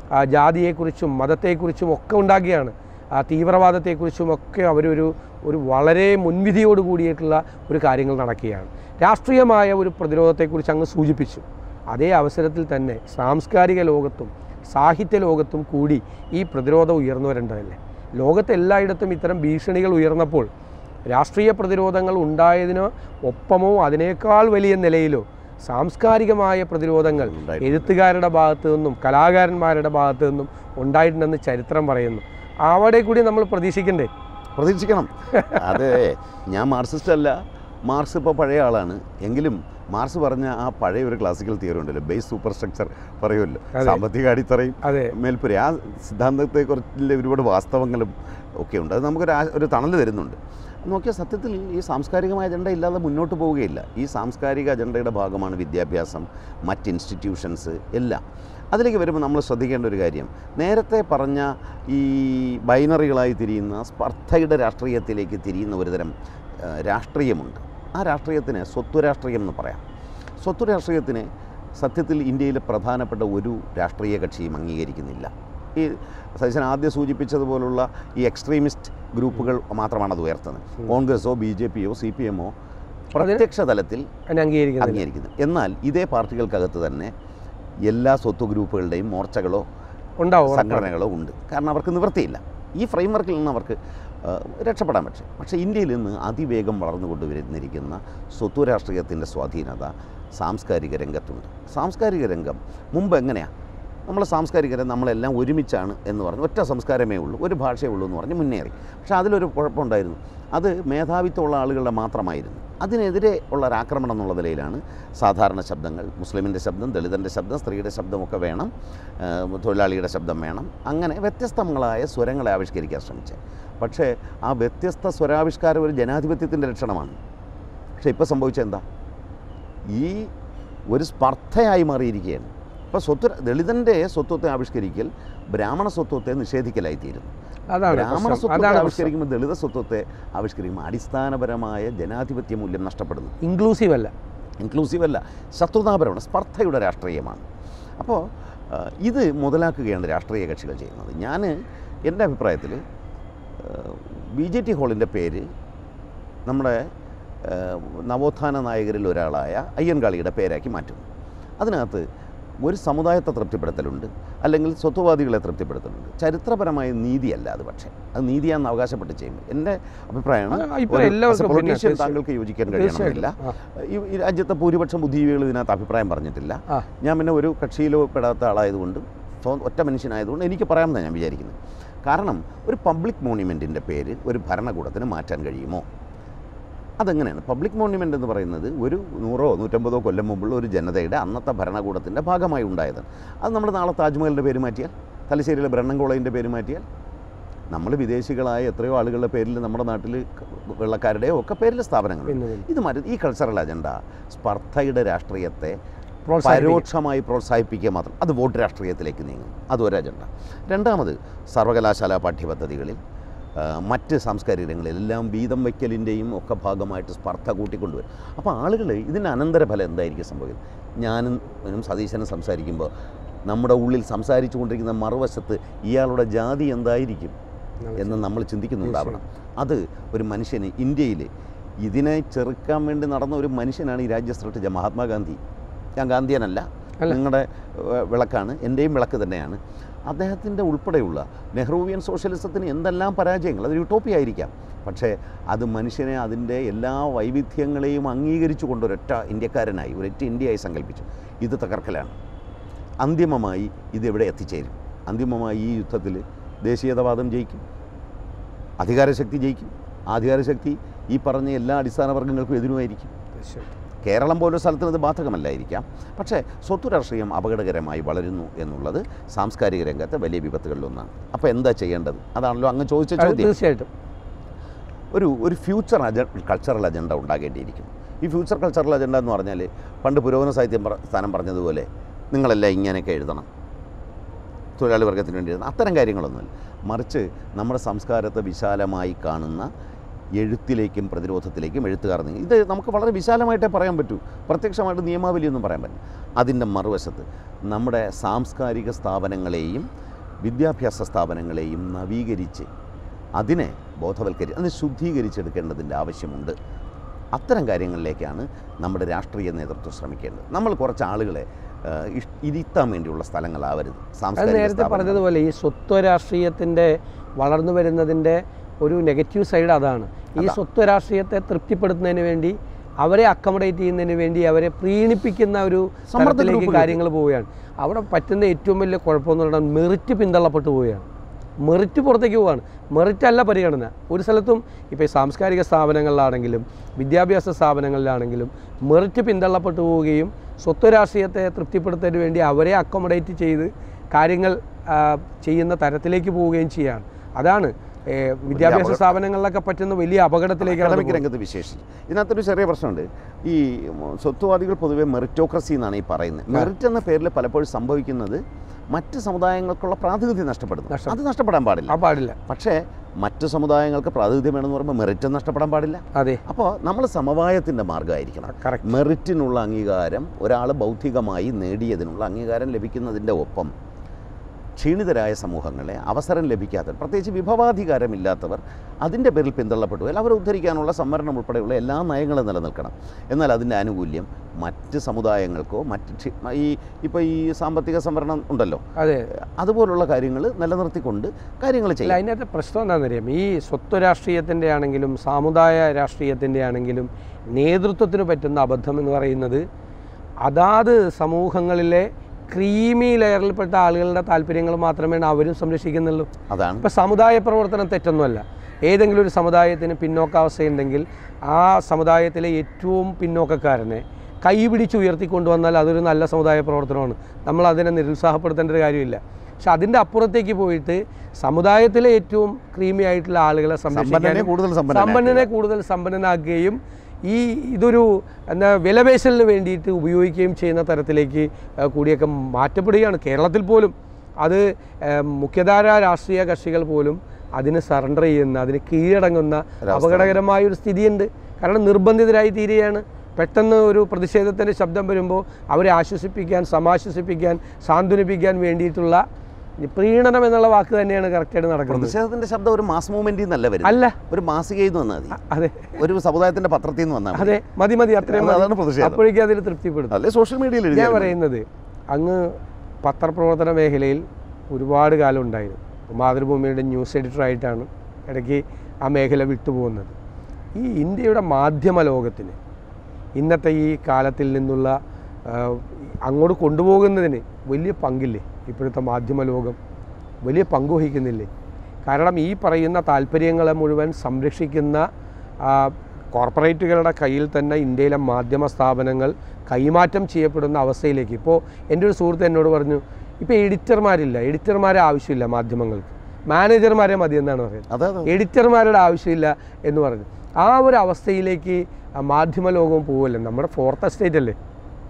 ആ, ജാതിയെക്കുറിച്ചും മതത്തെക്കുറിച്ചും ഒക്കെ ഉണ്ടാക്കുകയാണ് ആ തീവ്രവാദത്തെക്കുറിച്ചും ഒക്കെ അവരൊരു ഒരു വളരെ മുൻവിധിയോട് കൂടിയിട്ടുള്ള ഒരു കാര്യങ്ങൾ നടക്കുകയാണ് രാഷ്ട്രീയമായ ഒരു പ്രതിരോധത്തെക്കുറിച്ച് അങ്ങ് സൂചിപ്പിച്ചു അതേ അവസരത്തിൽ തന്നെ സാംസ്കാരിക ലോകത്തും സാഹിത്യ ലോകത്തും കൂടി ഈ പ്രതിരോധം ഉയർന്നു വരേണ്ടതല്ലേ ലോകത്ത് എല്ലായിടത്തും ഇത്തരം ഭീഷണികൾ ഉയർന്നപ്പോൾ രാഷ്ട്രീയ പ്രതിരോധങ്ങൾ ഉണ്ടായതിന് ഒപ്പമോ അതിനേക്കാൾ വലിയ നിലയിലോ സാംസ്കാരികമായ പ്രതിരോധങ്ങൾ ഉണ്ടായിട്ടുണ്ട്. എഴുത്തുകാരുടെ ഭാഗത്തു നിന്നും കലാകാരന്മാരുടെ ഭാഗത്തു നിന്നും ഉണ്ടായിട്ടുണ്ടെന്ന് ചരിത്രം പറയുന്നു അവിടെ കൂടി നമ്മൾ പ്രതീക്ഷിക്കണ്ടേ പ്രതീക്ഷിക്കണം അത് ഞാൻ മാർക്സിസ്റ്റ് അല്ല മാർക്സ് ഇപ്പോൾ പഴയ ആളാണ് എങ്കിലും മാർക്സ് പറഞ്ഞ ആ പഴയ ഒരു ക്ലാസിക്കൽ തിയറി ഉണ്ടല്ലോ ബേസ് സൂപ്പർ സ്ട്രക്ചർ പറയുമല്ലോ അതെ. സാമ്പത്തിക അടിത്തറയും അതെ മേൽപ്പുര ആ സിദ്ധാന്തത്തെക്കുറിച്ചുള്ള ഒരുപാട് വാസ്തവങ്ങളും ഒക്കെ ഉണ്ട് അത് നമുക്കൊരു ആ- ഒരു തണൽ തരുന്നുണ്ട് നോക്കിയാൽ സത്യത്തിൽ ഈ സാംസ്കാരികമായ അജണ്ട ഇല്ലാതെ മുന്നോട്ട് പോവുകയില്ല ഈ സാംസ്കാരിക അജണ്ടയുടെ ഭാഗമാണ് വിദ്യാഭ്യാസം മറ്റ് ഇൻസ്റ്റിറ്റ്യൂഷൻസ് എല്ലാം അതിലേക്ക് വരുമ്പോൾ നമ്മൾ ശ്രദ്ധിക്കേണ്ട ഒരു കാര്യം നേരത്തെ പറഞ്ഞ ഈ ബൈനറികളായി തിരിയുന്ന സ്പർദ്ധയുടെ രാഷ്ട്രീയത്തിലേക്ക് തിരിയുന്ന ഒരുതരം ആ, രാഷ്ട്രീയമുണ്ട് ആ രാഷ്ട്രീയത്തിന് സ്വത്വ രാഷ്ട്രീയം എന്ന് പറയാം സ്വത്വ രാഷ്ട്രീയത്തിന് സത്യത്തിൽ ഇന്ത്യയിലെ പ്രധാനപ്പെട്ട ഒരു രാഷ്ട്രീയ കക്ഷിയും അംഗീകരിക്കുന്നില്ല ഈ സതീശൻ ആദ്യം സൂചിപ്പിച്ചതുപോലുള്ള ഈ എക്സ്ട്രീമിസ്റ്റ് ഗ്രൂപ്പുകൾ മാത്രമാണ് അത് ഉയർത്തുന്നത് കോൺഗ്രസോ ബി ജെ പിയോ സി പി എമ്മോ പ്രത്യക്ഷ തലത്തിൽ അതിനെ അംഗീകരിക്കുന്നില്ല അംഗീകരിക്കുന്നു എന്നാൽ ഇതേ പാർട്ടികൾക്കകത്ത് തന്നെ എല്ലാ സ്വത്ത് ഗ്രൂപ്പുകളുടെയും മോർച്ചകളോ ഉണ്ടാവും ഉറപ്പാണ്. സംഘടനകളോ ഉണ്ട് കാരണം അവർക്ക് നിവൃത്തിയില്ല ഈ ഫ്രെയിംവർക്കിൽ നിന്ന് അവർക്ക് ആ, രക്ഷപ്പെടാൻ പറ്റും പക്ഷേ ഇന്ത്യയിൽ നിന്ന് അതിവേഗം വളർന്നുകൊണ്ടുവരുന്നിരിക്കുന്ന സ്വത്വ രാഷ്ട്രീയത്തിൻ്റെ സ്വാധീനത സാംസ്കാരിക രംഗത്തുണ്ട് സാംസ്കാരിക രംഗം മുമ്പ് എങ്ങനെയാണ് നമ്മൾ സാംസ്കാരിക രംഗം നമ്മളെല്ലാം ഒരുമിച്ചാണ് എന്ന് പറഞ്ഞ് ഒറ്റ സംസ്കാരമേ ഉള്ളൂ ഒരു ഭാഷയേ ഉള്ളൂ എന്ന് പറഞ്ഞ് മുന്നേറി പക്ഷേ അതിലൊരു കുഴപ്പമുണ്ടായിരുന്നു അത് മേധാവിത്വമുള്ള ആളുകളുടെ മാത്രമായിരുന്നു അതിനെതിരെ ഉള്ള ഒരു ആക്രമണം എന്നുള്ള നിലയിലാണ് സാധാരണ ശബ്ദങ്ങൾ മുസ്ലിമിൻ്റെ ശബ്ദം ദളിതൻ്റെ ശബ്ദം സ്ത്രീയുടെ ശബ്ദമൊക്കെ വേണം ഏഹ് തൊഴിലാളിയുടെ ശബ്ദം വേണം അങ്ങനെ വ്യത്യസ്തങ്ങളായ സ്വരങ്ങളെ ആവിഷ്കരിക്കാൻ ശ്രമിച്ചത് പക്ഷേ ആ വ്യത്യസ്ത സ്വരാവിഷ്കാരം ഒരു ജനാധിപത്യത്തിൻ്റെ ലക്ഷണമാണ് പക്ഷേ ഇപ്പോൾ സംഭവിച്ചത് എന്താ ഈ ഒരു സ്പർദ്ധയായി മാറിയിരിക്കുകയാണ് ഇപ്പോൾ സ്വത്വ ദളിതൻ്റെ സ്വത്വത്തെ ആവിഷ്കരിക്കൽ ബ്രാഹ്മണ സ്വത്വത്തെ നിഷേധിക്കലായിത്തീരുന്നു അതാണ് ബ്രാഹ്മണ പ്രശ്നം. സ്വത്വത്തെ അതാണ് പ്രശ്നം. ആവിഷ്കരിക്കുമ്പോൾ ദളിത സ്വത്വത്തെ ആവിഷ്കരിക്കുമ്പോൾ അടിസ്ഥാനപരമായ ജനാധിപത്യ മൂല്യം നഷ്ടപ്പെടുന്നു ഇൻക്ലൂസീവ് അല്ല ഇൻക്ലൂസീവ് അല്ല ശത്രുതാപരമാണ് സ്പർദ്ധയുടെ രാഷ്ട്രീയമാണ് അപ്പോൾ ആ, ഇത് മുതലാക്കുകയാണ് രാഷ്ട്രീയ കക്ഷികൾ ചെയ്യുന്നത് ഞാൻ എൻ്റെ അഭിപ്രായത്തിൽ ബി ജെ ടി ഹാളിൻ്റെ പേര് നമ്മുടെ ആ, നവോത്ഥാന നായകരിൽ ഒരാളായ അയ്യൻകാളിയുടെ പേരാക്കി മാറ്റുന്നു അതിനകത്ത് ഒരു സമുദായത്തെ തൃപ്തിപ്പെടുത്തലുണ്ട് അല്ലെങ്കിൽ സ്വത്വവാദികളെ തൃപ്തിപ്പെടുത്തലുണ്ട് ചരിത്രപരമായ നീതിയല്ല അത് പക്ഷേ അത് നീതിയാണെന്ന് അവകാശപ്പെട്ട് ചെയ്യുമ്പോൾ എൻ്റെ അഭിപ്രായമാണ് ആ, ഇപ്പോൾ ഒരു- എല്ലാവർക്കും as a politician പിന്നെ താങ്കൾക്ക് യോജിക്കാൻ കഴിയണമെന്നില്ല തീർച്ചയായിട്ടും ആ, ഈ ഈ രാജ്യത്തെ ഭൂരിപക്ഷം ബുദ്ധിജീവികൾ ഇതിനകത്ത് അഭിപ്രായം പറഞ്ഞിട്ടില്ല ആ. ഞാൻ പിന്നെ ഒരു കക്ഷിയിലോ പെടാത്ത ആളായതുകൊണ്ട് സ്വ- ഒറ്റ മനുഷ്യനായതുകൊണ്ട് എനിക്ക് പറയാമെന്നാണ് ഞാൻ വിചാരിക്കുന്നത് കാരണം ഒരു പബ്ലിക് മോണ്യുമെൻറ്റിൻ്റെ പേര് ഒരു ഭരണകൂടത്തിന് മാറ്റാൻ കഴിയുമോ അതെങ്ങനെയാണ് പബ്ലിക് മോണ്യുമെൻ്റ് എന്ന് പറയുന്നത് ഒരു നൂറോ നൂറ്റമ്പതോ കൊല്ലം മുമ്പുള്ള ഒരു ജനതയുടെ അന്നത്തെ ഭരണകൂടത്തിൻ്റെ ഭാഗമായി ഉണ്ടായതാണ് അത് നമ്മൾ നാളെ താജ്മഹലിൻ്റെ പേര് മാറ്റിയാൽ തലശ്ശേരിയിലെ ബ്രണ്ണൻ കോളേജിൻ്റെ പേര് മാറ്റിയാൽ നമ്മൾ വിദേശികളായ എത്രയോ ആളുകളുടെ പേരിൽ നമ്മുടെ നാട്ടിൽ വെള്ളക്കാരുടെയോ ഒക്കെ പേരിൽ സ്ഥാപനങ്ങളുണ്ട് പിന്നെ പിന്നെ ഇത് മാറ്റി ഈ കൾച്ചറൽ അജണ്ട സ്പർദ്ധയുടെ രാഷ്ട്രീയത്തെ പ്രോത്സാഹിപ്പിക്കും. പരോക്ഷമായി പ്രോത്സാഹിപ്പിക്കുക മാത്രം അത് വോട്ട് രാഷ്ട്രീയത്തിലേക്ക് നീങ്ങും അതൊരു അജണ്ട രണ്ടാമത് സർവകലാശാല പാഠ്യപദ്ധതികളിൽ ആ, മറ്റ് സാംസ്കാരിക രംഗങ്ങളിൽ എല്ലാം വീതം വയ്ക്കലിൻ്റെയും ഒക്കെ ഭാഗമായിട്ട് സ്പർദ്ധ കൂട്ടിക്കൊണ്ടുവരും അപ്പോൾ ആളുകൾ ഇതിൻ്റെ അനന്തരഫലം എന്തായിരിക്കും സംഭവിക്കുന്നത് ഞാനും ഞാനും സതീശനും സംസാരിക്കുമ്പോൾ നമ്മുടെ ഉള്ളിൽ സംസാരിച്ചു കൊണ്ടിരിക്കുന്ന മറുവശത്ത് ഇയാളുടെ ജാതി എന്തായിരിക്കും എന്ന് നമ്മൾ ചിന്തിക്കുന്നുണ്ടാവണം അത് ഒരു മനുഷ്യന് ഇന്ത്യയിൽ ഇതിനെ ചെറുക്കാൻ വേണ്ടി നടന്ന ഒരു മനുഷ്യനാണ് ഈ രാജ്യം സൃഷ്ടിച്ച മഹാത്മാഗാന്ധി ഞാൻ ഗാന്ധിയനല്ല അല്ല. നിങ്ങളുടെ ഏഹ്, വിളക്കാണ് എൻ്റെയും വിളക്ക് തന്നെയാണ് അദ്ദേഹത്തിൻ്റെ ഉൾപ്പെടെയുള്ള നെഹ്റുവിയൻ സോഷ്യലിസത്തിന് എന്തെല്ലാം പരാജയങ്ങൾ അത് യൂട്ടോപ്പി ആയിരിക്കാം പക്ഷേ അത് മനുഷ്യനെ അതിൻ്റെ എല്ലാ വൈവിധ്യങ്ങളെയും അംഗീകരിച്ചു കൊണ്ടൊരൊറ്റ ഇന്ത്യക്കാരനായി ഒരൊറ്റ ഇന്ത്യയായി സങ്കല്പിച്ചു ഇത് തകർക്കലാണ് അന്തിമമായി ഇതെവിടെ എത്തിച്ചേരും അന്തിമമായി ഈ യുദ്ധത്തിൽ ദേശീയതവാദം ജയിക്കും അധികാരശക്തി ജയിക്കും ആധികാരശക്തി ഈ പറഞ്ഞ എല്ലാ അടിസ്ഥാന വർഗ്ഗങ്ങൾക്കും എതിരുമായിരിക്കും തീർച്ചയായിട്ടും. കേരളം പോലൊരു സ്ഥലത്തിന് ഇത് ബാധകമല്ലായിരിക്കാം പക്ഷേ സ്വത്ത് രാഷ്ട്രീയം അപകടകരമായി വളരുന്നു എന്നുള്ളത് സാംസ്കാരിക രംഗത്തെ വലിയ വിപത്തുകളിലൊന്നാണ് അപ്പോൾ എന്താ ചെയ്യേണ്ടത് അതാണല്ലോ അങ്ങ് ചോദിച്ച അത് ചോദ്യം തീർച്ചയായിട്ടും ഒരു ഒരു ഫ്യൂച്ചർ അജ കൾച്ചറൽ അജണ്ട ഉണ്ടാകേണ്ടിയിരിക്കും ഈ ഫ്യൂച്ചർ കൾച്ചറൽ അജണ്ട എന്ന് പറഞ്ഞാൽ പണ്ട് പുരോഗമന സാഹിത്യം പറ- സ്ഥാനം പറഞ്ഞതുപോലെ നിങ്ങളെല്ലാം ഇങ്ങനെയൊക്കെ എഴുതണം തൊഴിലാളി വർഗത്തിന് വേണ്ടി എഴുതണം അത്തരം കാര്യങ്ങളൊന്നുമില്ല മറിച്ച് നമ്മുടെ സംസ്കാരത്തെ വിശാലമായി കാണുന്ന എഴുത്തിലേക്കും പ്രതിരോധത്തിലേക്കും എഴുത്തുകാർ നീങ്ങി ഇത് നമുക്ക് വളരെ വിശാലമായിട്ടേ പറയാൻ പറ്റൂ പ്രത്യക്ഷമായിട്ട് നിയമാവലിയൊന്നും പറയാൻ പറ്റില്ല അതിൻ്റെ മറുവശത്ത് നമ്മുടെ സാംസ്കാരിക സ്ഥാപനങ്ങളെയും വിദ്യാഭ്യാസ സ്ഥാപനങ്ങളെയും നവീകരിച്ച് അതിനെ ബോധവൽക്കരി അതിനെ ശുദ്ധീകരിച്ചെടുക്കേണ്ടതിൻ്റെ ആവശ്യമുണ്ട് അത്തരം കാര്യങ്ങളിലേക്കാണ് നമ്മുടെ രാഷ്ട്രീയ നേതൃത്വം ശ്രമിക്കേണ്ടത് നമ്മൾ കുറച്ച് ആളുകളെ ആ, ഇഷ്- ഇരുത്താൻ വേണ്ടിയുള്ള സ്ഥലങ്ങളാവരുത് അത് സാംസ്കാരിക നേരത്തെ സ്ഥാപനങ്ങൾ. പറഞ്ഞതുപോലെ ഈ സ്വത്വ രാഷ്ട്രീയത്തിൻ്റെ വളർന്നു വരുന്നതിൻ്റെ ഒരു നെഗറ്റീവ് സൈഡ് അതാണ് ഈ അതാ. സ്വത്വ രാഷ്ട്രീയത്തെ തൃപ്തിപ്പെടുത്തുന്നതിന് വേണ്ടി അവരെ അക്കമഡേറ്റ് ചെയ്യുന്നതിന് വേണ്ടി അവരെ പ്രീണിപ്പിക്കുന്ന ഒരു സമ്മർദ്ദ തരത്തിലേക്ക് ഗ്രൂപ്പുകൾ. കാര്യങ്ങൾ പോവുകയാണ് അവിടെ പറ്റുന്ന ഏറ്റവും വലിയ കുഴപ്പമെന്ന് പറഞ്ഞാൽ മെറിറ്റ് പിന്തള്ളപ്പെട്ടു പോവുകയാണ് മെറിറ്റ് പുറത്തേക്ക് പോവുകയാണ് മെറിറ്റ് അല്ല പരിഗണന ഒരു സ്ഥലത്തും ഇപ്പോൾ ഈ സാംസ്കാരിക സ്ഥാപനങ്ങളിലാണെങ്കിലും വിദ്യാഭ്യാസ സ്ഥാപനങ്ങളിലാണെങ്കിലും മെറിറ്റ് പിന്തള്ളപ്പെട്ടു പോവുകയും സ്വത്വ രാഷ്ട്രീയത്തെ തൃപ്തിപ്പെടുത്തുന്നതിന് വേണ്ടി അവരെ അക്കോമഡേറ്റ് ചെയ്ത് കാര്യങ്ങൾ ആ, ചെയ്യുന്ന തരത്തിലേക്ക് പോവുകയും ചെയ്യാണ് അതാണ് ഏ, വിദ്യാഭ്യാസ അപകടം. സ്ഥാപനങ്ങളിലൊക്കെ പറ്റുന്ന വലിയ അപകടത്തിലേക്കാണ് അക്കാഡമിക് അത് രംഗത്ത് വിശേഷിച്ച് ഇതിനകത്തൊരു ചെറിയ പ്രശ്നമുണ്ട് ഈ സ്വത്വവാദികൾ പൊതുവെ മെറിറ്റോക്രസി എന്നാണ് ഈ പറയുന്നത് മെറിറ്റ് എന്ന പേരിൽ പലപ്പോഴും സംഭവിക്കുന്നത് മറ്റ് സമുദായങ്ങൾക്കുള്ള പ്രാതിനിധ്യം നഷ്ടപ്പെടുന്നു നഷ്ടം. അത് നഷ്ടപ്പെടാൻ പാടില്ല ആ പാടില്ല പക്ഷേ മറ്റ് സമുദായങ്ങൾക്ക് പ്രാതിനിധ്യം വേണമെന്ന് പറയുമ്പോൾ മെറിറ്റ് നഷ്ടപ്പെടാൻ പാടില്ല അതെ അപ്പോൾ നമ്മൾ സമവായത്തിൻ്റെ മാർഗ്ഗമായിരിക്കണം കറക്റ്റ് മെറിറ്റിനുള്ള അംഗീകാരം ഒരാൾ ബൗദ്ധികമായി നേടിയതിനുള്ള അംഗീകാരം ലഭിക്കുന്നതിൻ്റെ ഒപ്പം ക്ഷീണിതരായ സമൂഹങ്ങളെ അവസരം ലഭിക്കാത്തവർ പ്രത്യേകിച്ച് വിഭവാധികാരമില്ലാത്തവർ അതിൻ്റെ പേരിൽ പിന്തള്ളപ്പെട്ടു പോയാൽ അവരെ ഉദ്ധരിക്കാനുള്ള സംവരണം ഉൾപ്പെടെയുള്ള എല്ലാ നയങ്ങളും നിലനിൽക്കണം എന്നാൽ അതിൻ്റെ ആനുകൂല്യം മറ്റ് സമുദായങ്ങൾക്കോ മറ്റ് ക്ഷി- ഈ ഇപ്പോൾ ഈ സാമ്പത്തിക സംവരണം ഉണ്ടല്ലോ അതെ അതുപോലുള്ള കാര്യങ്ങൾ നിലനിർത്തിക്കൊണ്ട് കാര്യങ്ങൾ അല്ല ചെയ്യാം അതിനകത്ത് പ്രശ്നം എന്താണെന്നറിയാം ഈ സ്വത്വ രാഷ്ട്രീയത്തിൻ്റെ ആണെങ്കിലും സാമുദായ രാഷ്ട്രീയത്തിൻ്റെ ആണെങ്കിലും നേതൃത്വത്തിന് പറ്റുന്ന അബദ്ധം എന്ന് പറയുന്നത് അതാത് സമൂഹങ്ങളിലെ ക്രീമി ലെയറിൽപ്പെട്ട ആളുകളുടെ താല്പര്യങ്ങൾ മാത്രമേ അവരും സംരക്ഷിക്കുന്നുള്ളൂ അതാണ് ഇപ്പോൾ സമുദായ പ്രവർത്തനം തെറ്റൊന്നുമല്ല ഏതെങ്കിലും ഒരു സമുദായത്തിന് പിന്നോക്കാവസ്ഥയുണ്ടെങ്കിൽ ആ സമുദായത്തിലെ ഏറ്റവും പിന്നോക്കക്കാരനെ കൈപിടിച്ച് ഉയർത്തിക്കൊണ്ടുവന്നാൽ അതൊരു നല്ല സമുദായ പ്രവർത്തനമാണ് നമ്മൾ അതിനെ നിരുത്സാഹപ്പെടുത്തേണ്ട ഒരു കാര്യമില്ല പക്ഷെ അതിൻ്റെ അപ്പുറത്തേക്ക് പോയിട്ട് സമുദായത്തിലെ ഏറ്റവും ക്രീമി ആയിട്ടുള്ള ആളുകളെ സമ്പന്നനെ സംരക്ഷിക്കാനും കൂടുതൽ സമ്പന്നനെ കൂടുതൽ സമ്പന്നനാക്കുകയും ഈ ഇതൊരു എന്താ വിലപേശലിന് വേണ്ടിയിട്ട് ഉപയോഗിക്കുകയും ചെയ്യുന്ന തരത്തിലേക്ക് ആ, കൂടിയൊക്കെ മാറ്റപ്പെടുകയാണ് കേരളത്തിൽ പോലും അത് ആ, മുഖ്യധാര രാഷ്ട്രീയ കക്ഷികൾ പോലും അതിന് സറണ്ടർ ചെയ്യുന്ന അതിന് കീഴടങ്ങുന്ന ഒരവസ്ഥ. അപകടകരമായ ഒരു സ്ഥിതിയുണ്ട് കാരണം നിർബന്ധിതരായി തീരുകയാണ് പെട്ടെന്ന് ഒരു പ്രതിഷേധത്തിൻ്റെ ശബ്ദം വരുമ്പോൾ അവരെ ആശ്വസിപ്പിക്കാൻ സമാശ്വസിപ്പിക്കാൻ സാന്ത്വനിപ്പിക്കാൻ വേണ്ടിയിട്ടുള്ള ഈ പ്രീണനം എന്നുള്ള വാക്ക് തന്നെയാണ് കറക്റ്റായിട്ട് നടക്കുന്നത് പ്രതിഷേധത്തിന്റെ ശബ്ദം ഒരു മാസ് മൂവ്മെന്റിൽ നിന്നല്ല വരുന്നത് അല്ല ഒരു മാസികയിൽ നിന്ന് വന്നാൽ മതി അതെ ഒരു സമുദായത്തിന്റെ പത്രത്തിൽ നിന്ന് വന്നാൽ മതി അതെ മതി മതി അത്രയും അത് മതി. അതാണ് പ്രതിഷേധം. അപ്പോഴേക്കും അതിൽ തൃപ്തിപ്പെടും അല്ലെ സോഷ്യൽ മീഡിയയിൽ ഞാൻ എഴുതി പറയുന്നത് അങ്ങ് പത്രപ്രവർത്തന മേഖലയിൽ ഒരുപാട് കാലം ഉണ്ടായിരുന്നു ഇപ്പോൾ മാതൃഭൂമിയുടെ ന്യൂസ് എഡിറ്ററായിട്ടാണ് ഇടയ്ക്ക് ആ മേഖല വിട്ടുപോകുന്നത് ഈ ഇന്ത്യയുടെ മാധ്യമ ലോകത്തിന് ഇന്നത്തെ ഈ കാലത്തിൽ നിന്നുള്ള ആ, അങ്ങോട്ട് കൊണ്ടുപോകുന്നതിന് വലിയ പങ്കില്ലേ ഇപ്പോഴത്തെ മാധ്യമ ലോകം വലിയ പങ്ക് വഹിക്കുന്നില്ലേ കാരണം ഈ പറയുന്ന താല്പര്യങ്ങളെ മുഴുവൻ സംരക്ഷിക്കുന്ന ആ, കോർപ്പറേറ്റുകളുടെ കയ്യിൽ തന്നെ ഇന്ത്യയിലെ മാധ്യമ സ്ഥാപനങ്ങൾ കൈമാറ്റം ചെയ്യപ്പെടുന്ന അവസ്ഥയിലേക്ക് ഇപ്പോൾ എൻ്റെ ഒരു സുഹൃത്ത് എന്നോട് പറഞ്ഞു ഇപ്പോൾ എഡിറ്റർമാരില്ല എഡിറ്റർമാരെ ആവശ്യമില്ല മാധ്യമങ്ങൾക്ക് മാനേജർമാരെ മതി എന്നാണ് പറയുന്നത് അതെ അതെ എഡിറ്റർമാരുടെ ആവശ്യമില്ല എന്ന് പറഞ്ഞു ആ ഒരു അവസ്ഥയിലേക്ക് ആ മാധ്യമ ലോകവും പോവല്ലേ നമ്മുടെ ഫോർത്ത് എസ്റ്റേറ്റ് അല്ലേ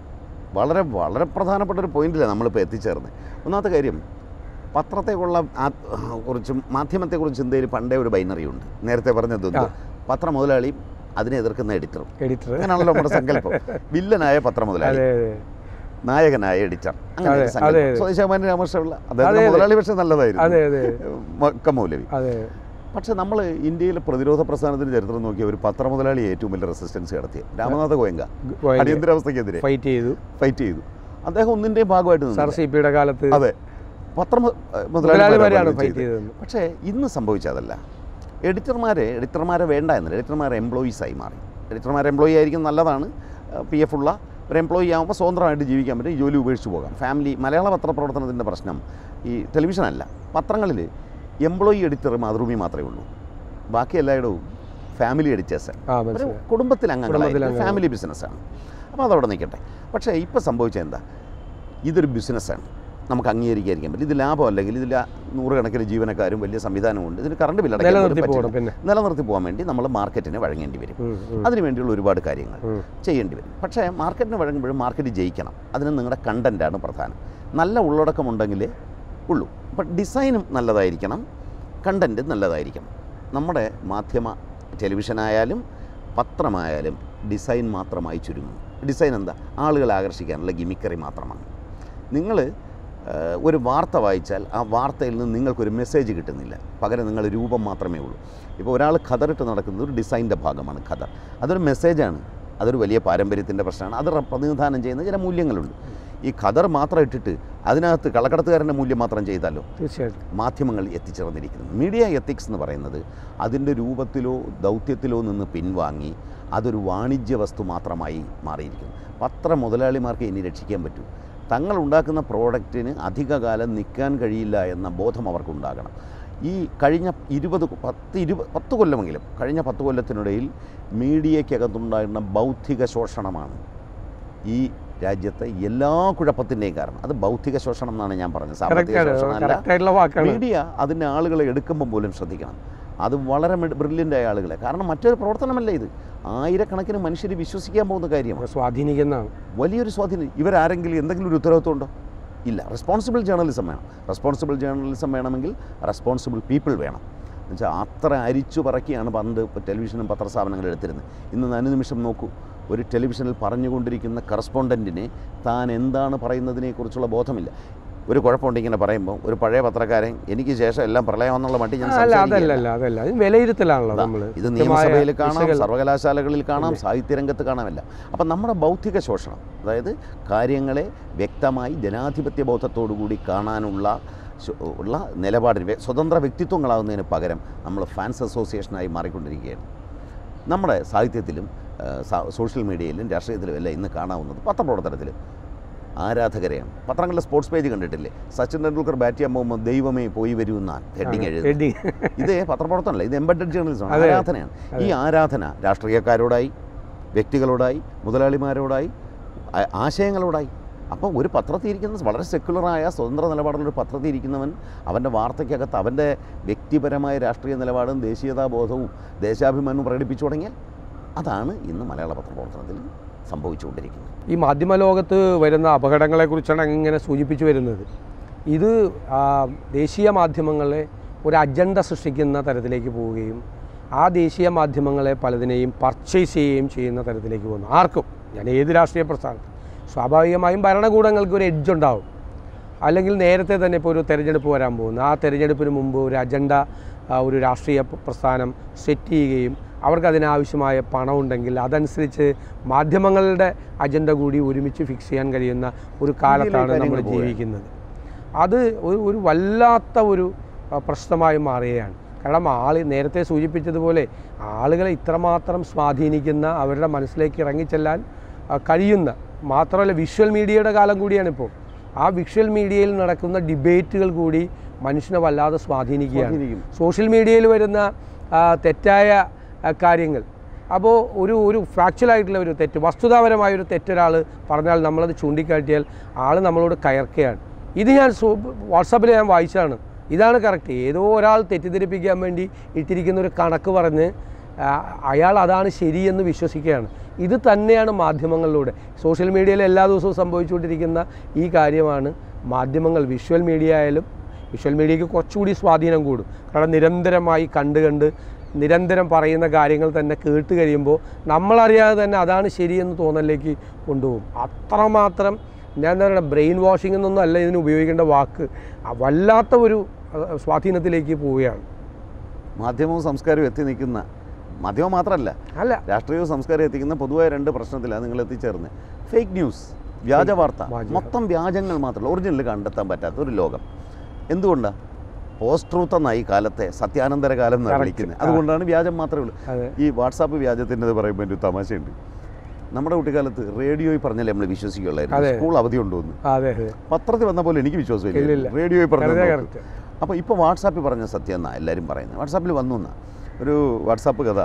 വളരെ വളരെ പ്രധാനപ്പെട്ട ഒരു പോയിന്റിലാണ് നമ്മളിപ്പോൾ എത്തിച്ചേർന്നത് ഒന്നാമത്തെ കാര്യം പത്രത്തെക്കുള്ള ആ- കുറിച്ചും മാധ്യമത്തെക്കുറിച്ചും ഇന്ത്യയിൽ പണ്ടേ ഒരു ബൈനറി ഉണ്ട് നേരത്തെ പറഞ്ഞത് ആ. പത്ര മുതലാളിയും അതിനെ എതിർക്കുന്ന എഡിറ്ററും എഡിറ്റർ അങ്ങനെയാണല്ലോ നമ്മുടെ സങ്കല്പം വില്ലനായ പത്ര മുതലാളി അതെ അതെ നായകനായ എഡിറ്റർ അങ്ങനെ അതെ, ഒരു സങ്കല്പം. അതെ, അതെ. സ്വദേശാമാന്യ രാമകൃഷ്ണപിള്ള അതെ, അദ്ദേഹത്തിന്റെ അതെ. മുതലാളി പക്ഷേ നല്ലതായിരുന്നു അതെ അതെ മക്ക മൗലവി അതെ പക്ഷേ നമ്മൾ ഇന്ത്യയിലെ പ്രതിരോധ പ്രസ്ഥാനത്തിന് ചരിത്രം നോക്കിയ ഒരു പത്ര മുതലാളി ഏറ്റവും വലിയ റെസിസ്റ്റൻസ് നടത്തിയ രാമനാഥ ഗോയങ്ക അടിയന്തരാവസ്ഥയ്ക്കെതിരെ ഫൈറ്റ് ചെയ്തു ഫൈറ്റ് ചെയ്തു അദ്ദേഹം ഒന്നിൻ്റെയും ഭാഗമായിട്ട് സർ നിന്നില്ല. സി പിയുടെ കാലത്ത് അതെ പത്ര മു- മുതലാളിമാരെയാണ് മുതലാളിമാരാണ് ഫൈറ്റ് ചെയ്തത്. ചെയ്തത് പക്ഷേ ഇന്ന് സംഭവിച്ചതല്ല എഡിറ്റർമാരെ എഡിറ്റർമാരെ വേണ്ട എന്നില്ല എഡിറ്റർമാർ എംപ്ലോയീസായി മാറി എഡിറ്റർമാർ എംപ്ലോയി ആയിരിക്കും നല്ലതാണ് പി എഫ് ഉള്ള ഒരു എംപ്ലോയി ആകുമ്പോൾ സ്വതന്ത്രമായിട്ട് ജീവിക്കാൻ പറ്റും ഈ ജോലി ഉപേക്ഷിച്ച് പോകാം ഫാമിലി മലയാള പത്രപ്രവർത്തനത്തിൻ്റെ പ്രശ്നം ഈ ടെലിവിഷനല്ല പത്രങ്ങളിൽ എംപ്ലോയി എഡിറ്റർ മാതൃഭൂമി മാത്രമേ ഉള്ളൂ ബാക്കി എല്ലായിടവും ഫാമിലി എഡിറ്റേഴ്സ് ആ ഒരു മനസ്സിലായി കുടുംബത്തിൽ കുടുംബത്തിലെ അംഗങ്ങളായി അംഗങ്ങൾ. ഫാമിലി ബിസിനസ്സാണ് അപ്പോൾ അതവിടെ നിൽക്കട്ടെ പക്ഷേ ഇപ്പോൾ സംഭവിച്ചത് എന്താ ഇതൊരു ബിസിനസ്സാണ് നമുക്ക് അംഗീകരിക്കാതിരിക്കാൻ പറ്റില്ല ഇത് ലാഭം അല്ലെങ്കിൽ ഇതിൽ നൂറുകണക്കിന് ജീവനക്കാരും വലിയ സംവിധാനമുണ്ട് ഇതിന് കറണ്ട് ബില്ല് അടയ്ക്കാൻ പോലും നിലനിർത്തി പറ്റില്ല. പോകണം പിന്നെ നിലനിർത്തി പോകാൻ വേണ്ടി നമ്മൾ മാർക്കറ്റിന് വഴങ്ങേണ്ടി വരും ഉം, ഉം, അതിനുവേണ്ടിയുള്ള ഒരുപാട് കാര്യങ്ങൾ ഉം. ചെയ്യേണ്ടി വരും പക്ഷേ മാർക്കറ്റിന് വഴങ്ങുമ്പോഴും മാർക്കറ്റ് ജയിക്കണം അതിന് നിങ്ങളുടെ കണ്ടൻറ്റാണ് പ്രധാനം നല്ല ഉള്ളടക്കമുണ്ടെങ്കിലേ ഉള്ളൂ അപ്പം ഡിസൈനും നല്ലതായിരിക്കണം കണ്ടൻറ്റ് നല്ലതായിരിക്കണം നമ്മുടെ മാധ്യമ ടെലിവിഷനായാലും പത്രമായാലും ഡിസൈൻ മാത്രമായി ചുരുങ്ങും ഡിസൈൻ എന്താ ആളുകളെ ആകർഷിക്കാനുള്ള ഗിമിക്കറി മാത്രമാണ് നിങ്ങൾ ഏഹ്, ഒരു വാർത്ത വായിച്ചാൽ ആ വാർത്തയിൽ നിന്ന് നിങ്ങൾക്കൊരു മെസ്സേജ് കിട്ടുന്നില്ല പകരം നിങ്ങൾ രൂപം മാത്രമേ ഉള്ളൂ ഇപ്പോൾ ഒരാൾ ഖദറിട്ട് നടക്കുന്നത് ഒരു ഡിസൈൻ്റെ ഭാഗമാണ് ഖദർ അതൊരു മെസ്സേജാണ് അതൊരു വലിയ പാരമ്പര്യത്തിൻ്റെ പ്രശ്നമാണ് അത് റ- പ്രതിനിധാനം ചെയ്യുന്ന ചില മൂല്യങ്ങളുണ്ട് ഈ ഖദർ മാത്രം ഇട്ടിട്ട് അതിനകത്ത് കള്ളക്കടത്തുകാരൻ്റെ മൂല്യം മാത്രം ചെയ്താലോ തീർച്ചയായിട്ടും മാധ്യമങ്ങൾ എത്തിച്ചേർന്നിരിക്കുന്നത് മീഡിയ എത്തിക്സ് എന്ന് പറയുന്നത് അതിൻ്റെ രൂപത്തിലോ ദൗത്യത്തിലോ നിന്ന് പിൻവാങ്ങി അതൊരു വാണിജ്യ വസ്തു മാത്രമായി മാറിയിരിക്കുന്നു പത്ര മുതലാളിമാർക്ക് ഇനി രക്ഷിക്കാൻ പറ്റൂ തങ്ങൾ ഉണ്ടാക്കുന്ന പ്രോഡക്റ്റിന് അധികകാലം നിൽക്കാൻ കഴിയില്ല എന്ന ബോധം അവർക്കുണ്ടാകണം ഈ കഴിഞ്ഞ ഇരുപത് കൊ- പത്ത് ഇരുപത് പത്ത് കൊല്ലമെങ്കിലും കഴിഞ്ഞ പത്ത് കൊല്ലത്തിനിടയിൽ മീഡിയയ്ക്കകത്തുണ്ടായിരുന്ന ബൗദ്ധിക ശോഷണമാണ് ഈ രാജ്യത്തെ എല്ലാ കുഴപ്പത്തിൻ്റെയും കാരണം അത് ബൗദ്ധിക ശോഷണം എന്നാണ് ഞാൻ പറഞ്ഞത് സാമ്പത്തിക ശോഷണമല്ല കറക്റ്റായിട്ടുള്ള വാക്കാണ് മീഡിയ അതിൻ്റെ ആളുകളെ എടുക്കുമ്പോൾ പോലും ശ്രദ്ധിക്കണം അത് വളരെ ബ്രില്യൻ്റ് ആയ ആളുകളെ കാരണം മറ്റൊരു പ്രവർത്തനമല്ല ഇത് ആയിരക്കണക്കിന് മനുഷ്യർ വിശ്വസിക്കാൻ പോകുന്ന കാര്യമാണ് സ്വാധീനിക്കുന്നതാണ് വലിയൊരു സ്വാധീനം ഇവരാരെങ്കിലും എന്തെങ്കിലും ഒരു ഉത്തരവാദിത്വം ഉണ്ടോ ഇല്ല റെസ്പോൺസിബിൾ ജേർണലിസം വേണം റെസ്പോൺസിബിൾ ജേർണലിസം വേണമെങ്കിൽ റെസ്പോൺസിബിൾ പീപ്പിൾ വേണം എന്നുവെച്ചാൽ അത്ര അരിച്ചു പറക്കിയാണ് പണ്ട് ഇപ്പോൾ ടെലിവിഷനും പത്രസ്ഥാപനങ്ങൾ എടുത്തിരുന്നത് ഇന്ന് അനുനിമിഷം നോക്കൂ ഒരു ടെലിവിഷനിൽ പറഞ്ഞുകൊണ്ടിരിക്കുന്ന കറസ്പോണ്ടൻറ്റിനെ താൻ എന്താണ് പറയുന്നതിനെക്കുറിച്ചുള്ള ബോധമില്ല ഒരു കുഴപ്പമുണ്ട് ഇങ്ങനെ പറയുമ്പോൾ ഒരു പഴയ പത്രക്കാരൻ എനിക്ക് ശേഷം എല്ലാം പ്രളയമെന്നുള്ള മട്ടി ഞാൻ അല്ല സംസാരിക്കുകയല്ല. അതല്ല അല്ല അതല്ല ഇത് വിലയിരുത്തലാണല്ലോ ഇതാ, നമ്മൾ ഇത് നിയമസഭയിൽ കാണാം സർവകലാശാലകളിൽ കാണാം സാഹിത്യരംഗത്ത് കാണാമല്ല അപ്പം നമ്മുടെ ബൗദ്ധിക ശോഷണം അതായത് കാര്യങ്ങളെ വ്യക്തമായി ജനാധിപത്യ ബോധത്തോടു കൂടി കാണാനുള്ള ശു- ഉള്ള നിലപാടിന് വ്യ- സ്വതന്ത്ര വ്യക്തിത്വങ്ങളാകുന്നതിന് പകരം നമ്മൾ ഫാൻസ് അസോസിയേഷനായി മാറിക്കൊണ്ടിരിക്കുകയാണ് നമ്മുടെ സാഹിത്യത്തിലും ആ, സ- സോഷ്യൽ മീഡിയയിലും രാഷ്ട്രീയത്തിലും എല്ലാം ഇന്ന് കാണാവുന്നത് പത്രപ്രവർത്തനത്തിലും ആരാധകരെയാണ് പത്രങ്ങളിലെ സ്പോർട്സ് പേജ് കണ്ടിട്ടില്ലേ സച്ചിൻ ടെണ്ടുൽക്കർ ബാറ്റ് ചെയ്യാൻ പോകുമ്പോൾ ദൈവമേ പോയി വരൂ എന്നാണ് ഹെഡിങ് എഴുതുന്നത് ഹെഡിങ് ഇത് പത്രപ്രവർത്തനമല്ല ഇത് എംബഡഡ് ജേർണലിസം അതെ. ആരാധനയാണ് ഈ ആരാധന രാഷ്ട്രീയക്കാരോടായി വ്യക്തികളോടായി മുതലാളിമാരോടായി ആ- ആശയങ്ങളോടായി അപ്പോൾ ഒരു പത്രത്തിൽ ഇരിക്കുന്ന വളരെ സെക്യുലറായ സ്വതന്ത്ര നിലപാടുള്ള ഒരു പത്രത്തിൽ ഇരിക്കുന്നവൻ അവൻ്റെ വാർത്തയ്ക്കകത്ത് അവൻ്റെ വ്യക്തിപരമായ രാഷ്ട്രീയ നിലപാടും ദേശീയതാബോധവും ദേശാഭിമാനവും പ്രകടിപ്പിച്ചു തുടങ്ങിയാൽ അതാണ് ഇന്ന് മലയാള പത്രപ്രവർത്തനത്തിൽ സംഭവിച്ചുകൊണ്ടിരിക്കുന്നത് ഈ മാധ്യമ ലോകത്ത് വരുന്ന അപകടങ്ങളെക്കുറിച്ചാണ് ഇങ്ങനെ സൂചിപ്പിച്ചു വരുന്നത് ഇത് ആ, ദേശീയ മാധ്യമങ്ങളെ ഒരു അജണ്ട സൃഷ്ടിക്കുന്ന തരത്തിലേക്ക് പോവുകയും ആ ദേശീയ മാധ്യമങ്ങളെ പലതിനെയും പർച്ചേസ് ചെയ്യുകയും ചെയ്യുന്ന തരത്തിലേക്ക് പോകുന്നു ആർക്കും ഞാൻ ഏത് രാഷ്ട്രീയ പ്രസ്ഥാനത്തും സ്വാഭാവികമായും ഭരണകൂടങ്ങൾക്ക് ഒരു എഡ്ജ് ഉണ്ടാവും അല്ലെങ്കിൽ നേരത്തെ തന്നെ ഇപ്പോൾ ഒരു തെരഞ്ഞെടുപ്പ് വരാൻ പോകുന്നു ആ തെരഞ്ഞെടുപ്പിന് മുമ്പ് ഒരു അജണ്ട ആ, ഒരു രാഷ്ട്രീയ പ- പ്രസ്ഥാനം സെറ്റ് ചെയ്യുകയും അവർക്ക് അതിനാവശ്യമായ പണം ഉണ്ടെങ്കിൽ അതനുസരിച്ച് മാധ്യമങ്ങളുടെ അജണ്ട കൂടി ഒരുമിച്ച് ഫിക്സ് ചെയ്യാൻ കഴിയുന്ന ഒരു കാലത്താണ് കാര്യങ്ങൾ നമ്മൾ പോവുകയാണ്. ജീവിക്കുന്നത് അത് ഒരു ഒരു വല്ലാത്ത ഒരു ആ, പ്രശ്നമായി മാറുകയാണ് കാരണം ആൾ നേരത്തെ സൂചിപ്പിച്ചതുപോലെ ആളുകളെ ഇത്രമാത്രം സ്വാധീനിക്കുന്ന അവരുടെ മനസ്സിലേക്ക് ഇറങ്ങിച്ചെല്ലാൻ ആ, കഴിയുന്ന മാത്രമല്ല വിഷ്വൽ മീഡിയയുടെ കാലം കൂടിയാണ് ഇപ്പോൾ ആ വിഷ്വൽ മീഡിയയിൽ നടക്കുന്ന ഡിബേറ്റുകൾ കൂടി മനുഷ്യനെ വല്ലാതെ സ്വാധീനിക്കുകയാണ് സ്വാധീനിക്കും. സോഷ്യൽ മീഡിയയിൽ വരുന്ന ആ, തെറ്റായ ആ, കാര്യങ്ങൾ അപ്പോൾ ഒരു ഒരു ഫാക്ച്വലായിട്ടുള്ള ഒരു തെറ്റ് വസ്തുതാപരമായ ഒരു തെറ്റൊരാൾ പറഞ്ഞാൽ നമ്മളത് ചൂണ്ടിക്കാട്ടിയാൽ ആൾ നമ്മളോട് കയർക്കുകയാണ് ഇത് ഞാൻ സോ വാട്സാപ്പിൽ ഞാൻ വായിച്ചതാണ് ഇതാണ് കറക്റ്റ് ഏതോ ഒരാൾ തെറ്റിദ്ധരിപ്പിക്കാൻ വേണ്ടി ഇട്ടിരിക്കുന്ന ഒരു കണക്ക് പറഞ്ഞ് ആ, അയാൾ അതാണ് ശരിയെന്ന് വിശ്വസിക്കുകയാണ് ഇത് തന്നെയാണ് മാധ്യമങ്ങളിലൂടെ സോഷ്യൽ മീഡിയയിൽ എല്ലാ ദിവസവും സംഭവിച്ചുകൊണ്ടിരിക്കുന്ന ഈ കാര്യമാണ് മാധ്യമങ്ങൾ വിഷ്വൽ മീഡിയ ആയാലും വിഷ്വൽ മീഡിയയ്ക്ക് കുറച്ചുകൂടി സ്വാധീനം കൂടും കാരണം നിരന്തരമായി കണ്ട് കണ്ട് നിരന്തരം പറയുന്ന കാര്യങ്ങൾ തന്നെ കേട്ട് കഴിയുമ്പോൾ നമ്മളറിയാതെ തന്നെ അതാണ് ശരിയെന്ന് തോന്നലിലേക്ക് കൊണ്ടുപോകും അത്രമാത്രം ഞാൻ എന്താ പറയുക ബ്രെയിൻ വാഷിംഗ് എന്നൊന്നും അല്ല ഇതിന് ഉപയോഗിക്കേണ്ട വാക്ക് ആ വല്ലാത്ത ഒരു അഹ്, സ്വാധീനത്തിലേക്ക് പോവുകയാണ് മാധ്യമവും സംസ്കാരവും എത്തി നിൽക്കുന്ന മാധ്യമം മാത്രമല്ല അല്ല രാഷ്ട്രീയവും സംസ്കാരം എത്തിക്കുന്ന പൊതുവായ രണ്ട് പ്രശ്നത്തിലാണ് നിങ്ങൾ എത്തിച്ചേർന്ന് ഫേക്ക് ന്യൂസ് വ്യാജ വാർത്ത വ്യാജ മൊത്തം വ്യാജങ്ങൾ മാത്രമല്ല ഒറിജിനൽ കണ്ടെത്താൻ പറ്റാത്ത ഒരു ലോകം എന്തുകൊണ്ടാണ് പോസ്റ്റ് ട്രൂത്ത് എന്നാണ് ഈ കാലത്തെ സത്യാനന്തര കാലം എന്നാണ് Correct. വിളിക്കുന്നത് ആ. അതുകൊണ്ടാണ് വ്യാജം മാത്രമേ ഉള്ളൂ അതെ ഈ വാട്സാപ്പ് വ്യാജത്തിൻ്റെ പറയുമ്പോൾ ഒരു തമാശയുണ്ട് നമ്മുടെ കുട്ടിക്കാലത്ത് റേഡിയോയിൽ പറഞ്ഞാലേ നമ്മൾ വിശ്വസിക്കുള്ളായിരുന്നു അതെ. സ്കൂൾ അവധി ഉണ്ടോന്ന് അതെ അതെ പത്രത്തിൽ വന്ന പോലെ എനിക്ക് വിശ്വാസമില്ല ഇല്ലില്ല. റേഡിയോയിൽ വെറുതെ പറഞ്ഞത് കറക്റ്റ് അപ്പോൾ ഇപ്പോൾ വാട്സാപ്പിൽ പറഞ്ഞ സത്യം എന്നാണ് എല്ലാവരും പറയുന്നത് വാട്സാപ്പിൽ വന്നു എന്നാ ഒരു വാട്സാപ്പ് കഥ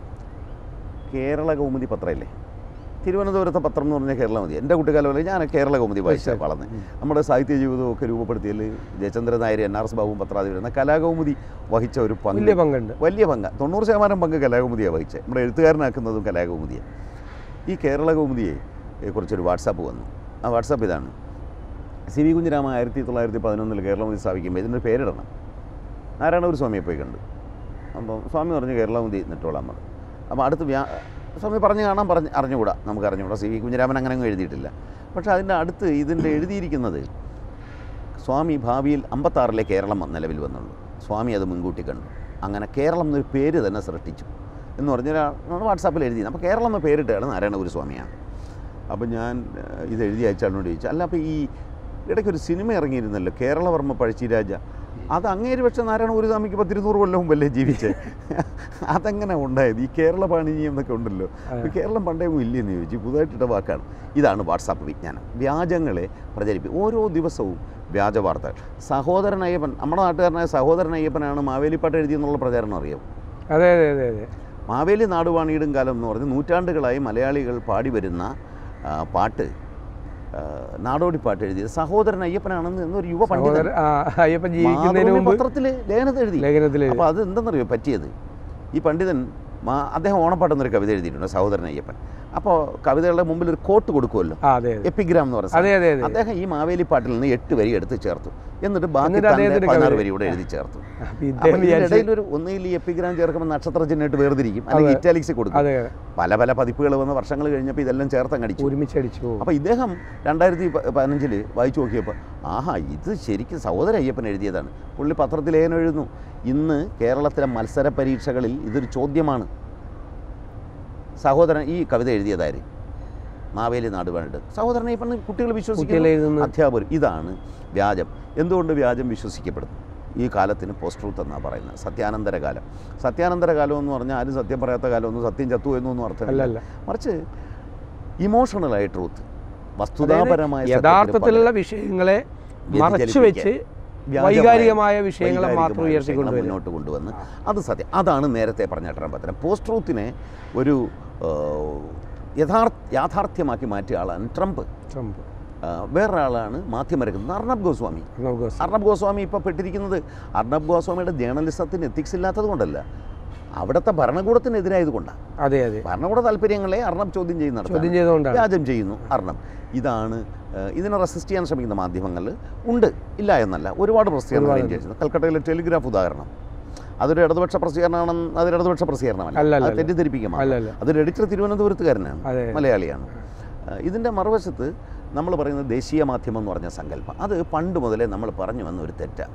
കേരള കൗമുദി പത്രമില്ലേ തിരുവനന്തപുരത്തെ പത്രം എന്ന് പറഞ്ഞാൽ കേരള മതി എൻ്റെ കുട്ടിക്കാലം വരെ ഞാൻ കേരള കൗമുദി വായിച്ച ശരി. വളർന്ന് നമ്മുടെ സാഹിത്യ ജീവിതവും ഒക്കെ രൂപപ്പെടുത്തിയതിൽ Jayachandran Nair N R S ബാബുവും പത്രാധിപരും എന്ന കലാകൗമുദി വഹിച്ച ഒരു പങ്ക് വലിയ പങ്കുണ്ട് വലിയ പങ്ക് തൊണ്ണൂറ് ശതമാനം പങ്ക് കലാകൗമുദിയാണ് വഹിച്ചത് നമ്മുടെ എഴുത്തുകാരനാക്കുന്നതും കലാകൗമുദിയാണ് ഈ കേരള കൗമുദിയെ ഏ, കുറിച്ചൊരു വാട്സാപ്പ് വന്നു ആ വാട്സാപ്പ് ഇതാണ് സി വി കുഞ്ഞിരാമ ആയിരത്തി തൊള്ളായിരത്തി പതിനൊന്നിൽ കേരളമുതി സ്ഥാപിക്കുമ്പോൾ ഇതിൻ്റെ പേരിടണം നാരായണഗുരു സ്വാമിയെ പോയി കണ്ടു അപ്പം സ്വാമി പറഞ്ഞു കേരളമുതി നിട്ടോളാൻ പറഞ്ഞു അപ്പോൾ അടുത്ത് വ്യാ സ്വാമി പറഞ്ഞു കാണാൻ പറഞ്ഞ് അറിഞ്ഞുകൂടാ നമുക്ക് അറിഞ്ഞുകൂടാ സി വി കുഞ്ഞിരാമൻ അങ്ങനെ അങ്ങ് എഴുതിയിട്ടില്ല പക്ഷേ അതിൻ്റെ അടുത്ത് ഇതിൻ്റെ എഴുതിയിരിക്കുന്നത് സ്വാമി ഭാവിയിൽ അമ്പത്താറിലെ കേരളം നിലവിൽ വന്നുള്ളൂ സ്വാമി അത് മുൻകൂട്ടി കണ്ടു അങ്ങനെ കേരളം എന്നൊരു പേര് തന്നെ സൃഷ്ടിച്ചു എന്ന് പറഞ്ഞാൽ വാട്സാപ്പിൽ എഴുതി അപ്പോൾ കേരളം എന്ന പേരിട്ടാണ് നാരായണഗുരു സ്വാമിയാണ് അപ്പോൾ ഞാൻ ഏഹ്, ഇത് എഴുതി അയച്ചാളിനോട് ചോദിച്ചു അല്ല അപ്പോൾ ഈ ഇടയ്ക്കൊരു സിനിമ ഇറങ്ങിയിരുന്നല്ലോ കേരളവർമ്മ പഴശ്ശിരാജ അത് അങ്ങേര് പക്ഷേ നാരായണ ഗുരുസ്വാമിക്ക് പത്തിരുന്നൂറ് കൊല്ലം മുമ്പല്ലേ ജീവിച്ചേ അതെങ്ങനെ ഉണ്ടായത് ഈ കേരള പാണിനിയം എന്നൊക്കെ ഉണ്ടല്ലോ അപ്പോൾ കേരളം പണ്ടേ ഇല്ലെന്ന് ചോദിച്ചു പുതുതായിട്ടിട്ട വാക്കാണ് ഇതാണ് വാട്സാപ്പ് വിജ്ഞാനം വ്യാജങ്ങളെ പ്രചരിപ്പിക്കും ഓരോ ദിവസവും വ്യാജ വാർത്തകൾ സഹോദരൻ അയ്യപ്പൻ നമ്മുടെ നാട്ടുകാരനായ സഹോദരൻ അയ്യപ്പനാണ് മാവേലിപ്പാട്ട് എഴുതിയെന്നുള്ള പ്രചാരണം അറിയാം അതെ അതെ അതെ അതെ മാവേലി നാടുവാണിയിടും കാലം എന്ന് പറഞ്ഞ് നൂറ്റാണ്ടുകളായി മലയാളികൾ പാടി വരുന്ന ആ, പാട്ട് ആ, നാടോടി പാട്ട് എഴുതിയത് സഹോദരൻ അയ്യപ്പനാണെന്ന് എന്നൊരു യുവ പണ്ഡിതൻ സഹോദരൻ ആ, അയ്യപ്പൻ ജീവിക്കുന്നതിന് മാതൃഭൂമി മുമ്പ് പത്രത്തിൽ ലേഖനത്തിൽ എഴുതി ലേഖനത്തിൽ അപ്പോൾ അത് എന്തെന്നറിയോ പറ്റിയത് ഈ പണ്ഡിതൻ മാ അദ്ദേഹം ഓണപ്പാട്ടെന്നൊരു കവിത എഴുതിയിട്ടുണ്ട് സഹോദരൻ അയ്യപ്പൻ അപ്പോൾ കവിതകളുടെ മുമ്പിൽ ഒരു കോട്ട് കൊടുക്കുമല്ലോ ആ അതെ അതെ എപ്പിഗ്രാം എന്ന് പറയുന്നത് അതെ അതെ അതെ അദ്ദേഹം ഈ മാവേലി പാട്ടിൽ നിന്ന് എട്ട് വരി എടുത്ത് ചേർത്തു എന്നിട്ട് ബാക്കി എന്നിട്ട് തന്നെ അദ്ദേഹത്തിന്റെ പതിനാറ് കവിത. വരി കൂടെ എഴുതി ചേർത്തു അപ്പൊ അപ്പോൾ ഇദ്ദേഹം വിചാരിച്ചു ഇതിനിടയിൽ ഒരു ഒന്നുകിൽ ഈ എപ്പിഗ്രാം ചേർക്കുമ്പോൾ നക്ഷത്ര ചിഹ്നമായിട്ട് വേർതിരിക്കും അല്ലെങ്കിൽ അതെ. ഇറ്റാലിക്സ് കൊടുക്കും അതെ പല പല പതിപ്പുകൾ വന്ന വർഷങ്ങൾ കഴിഞ്ഞപ്പോൾ ഇതെല്ലാം ചേർത്തങ്ങടിച്ചു ഒരുമിച്ചടിച്ചു അപ്പോൾ ഇദ്ദേഹം രണ്ടായിരത്തി പതിനഞ്ചിൽ വായിച്ചു നോക്കിയപ്പോൾ ആഹാ ഇത് ശരിക്കും സഹോദര അയ്യപ്പൻ എഴുതിയതാണ് പുള്ളി പത്രത്തിൽ ലേഖനം എഴുതുന്നു ഇന്ന് കേരളത്തിലെ മത്സര പരീക്ഷകളിൽ ഇതൊരു ചോദ്യമാണ് സഹോദരൻ ഈ കവിത എഴുതിയതാര് മാവേലി നാട് വേണ്ടിട്ട് സഹോദരൻ അയ്യപ്പൻ കുട്ടികൾ കുട്ടികൾ വിശ്വസിക്കുന്നു എഴുതുന്ന അധ്യാപകർ ഇതാണ് വ്യാജം എന്തുകൊണ്ട് വ്യാജം വിശ്വസിക്കപ്പെടുന്നു ഈ കാലത്തിന് പോസ്റ്റ് ട്രൂത്ത് എന്നാണ് പറയുന്നത് സത്യാനന്തര കാലം സത്യാനന്തര കാലം എന്ന് പറഞ്ഞാൽ ആരും സത്യം പറയാത്ത കാലമൊന്നും സത്യം ചത്തു എന്നൊന്നും അല്ല അർത്ഥമില്ല അല്ല മറിച്ച് ഇമോഷണലായ ട്രൂത്ത് വസ്തുതാപരമായ സത്യത്തിന് യഥാർത്ഥത്തിലുള്ള വിഷയങ്ങളെ മറച്ചു വെച്ച് വ്യാജമായ, വൈകാരികമായ വിഷയങ്ങളെ വൈകാരികമായ മാത്രം വിഷയങ്ങളെ ഉയർത്തിക്കൊണ്ടുവരും മുന്നോട്ട് കൊണ്ടുവന്ന് അത് സത്യം അതാണ് നേരത്തെ പറഞ്ഞ ട്രംപത്തിന് പോസ്റ്റ് ട്രൂത്തിനെ ഒരു ഏഹ്, യഥാർത്ഥ യാഥാർത്ഥ്യമാക്കി മാറ്റിയ ആളാണ് ട്രംപ് ട്രംപ് ആ, വേറൊരാളാണ് മാധ്യമരംഗത്ത് അർണബ് ഗോസ്വാമി നമുക്ക് അർണബ് ഗോസ്വാമി ഇപ്പോൾ പെട്ടിരിക്കുന്നത് അർണബ് ഗോസ്വാമിയുടെ ജേർണലിസത്തിന് എത്തിക്സ് ഇല്ലാത്തത് കൊണ്ടല്ല അവിടുത്തെ ഭരണകൂടത്തിനെതിരായത് കൊണ്ടാണ് അതെ അതെ ഭരണകൂട താല്പര്യങ്ങളെ അർണബ് ചോദ്യം ചെയ്യുന്നിടത്താണ് ചോദ്യം ചെയ്തുകൊണ്ടാണ് വ്യാജം ചെയ്യുന്നു അർണബ് ഇതാണ് ഏഹ്, ഇതിനെ റെസിസ്റ്റ് ചെയ്യാൻ ശ്രമിക്കുന്ന മാധ്യമങ്ങൾ ഉണ്ട് ഇല്ല എന്നല്ല ഒരുപാട് പ്രസിദ്ധീകരണം ഒരുപാട്. ചെയ്യുന്നു കൽക്കട്ടയിലെ ടെലിഗ്രാഫ് ഉദാഹരണം അതൊരു ഇടതുപക്ഷ പ്രസിദ്ധീകരണമാണെന്ന് അതൊരു ഇടതുപക്ഷ പ്രസിദ്ധീകരണമല്ല അല്ല, അല്ല, അത് അല്ല. തെറ്റിദ്ധരിപ്പിക്കാൻ അല്ല അല്ല അതൊരു എഡിറ്റർ തിരുവനന്തപുരത്തുകാരനാണ് അതെ മലയാളിയാണ് ഏഹ്, ഇതിൻ്റെ മറുവശത്ത് നമ്മൾ പറയുന്നത് ദേശീയ മാധ്യമം എന്ന് പറഞ്ഞ സങ്കല്പം അത് പണ്ട് മുതലേ നമ്മൾ പറഞ്ഞു വന്ന ഒരു തെറ്റാണ്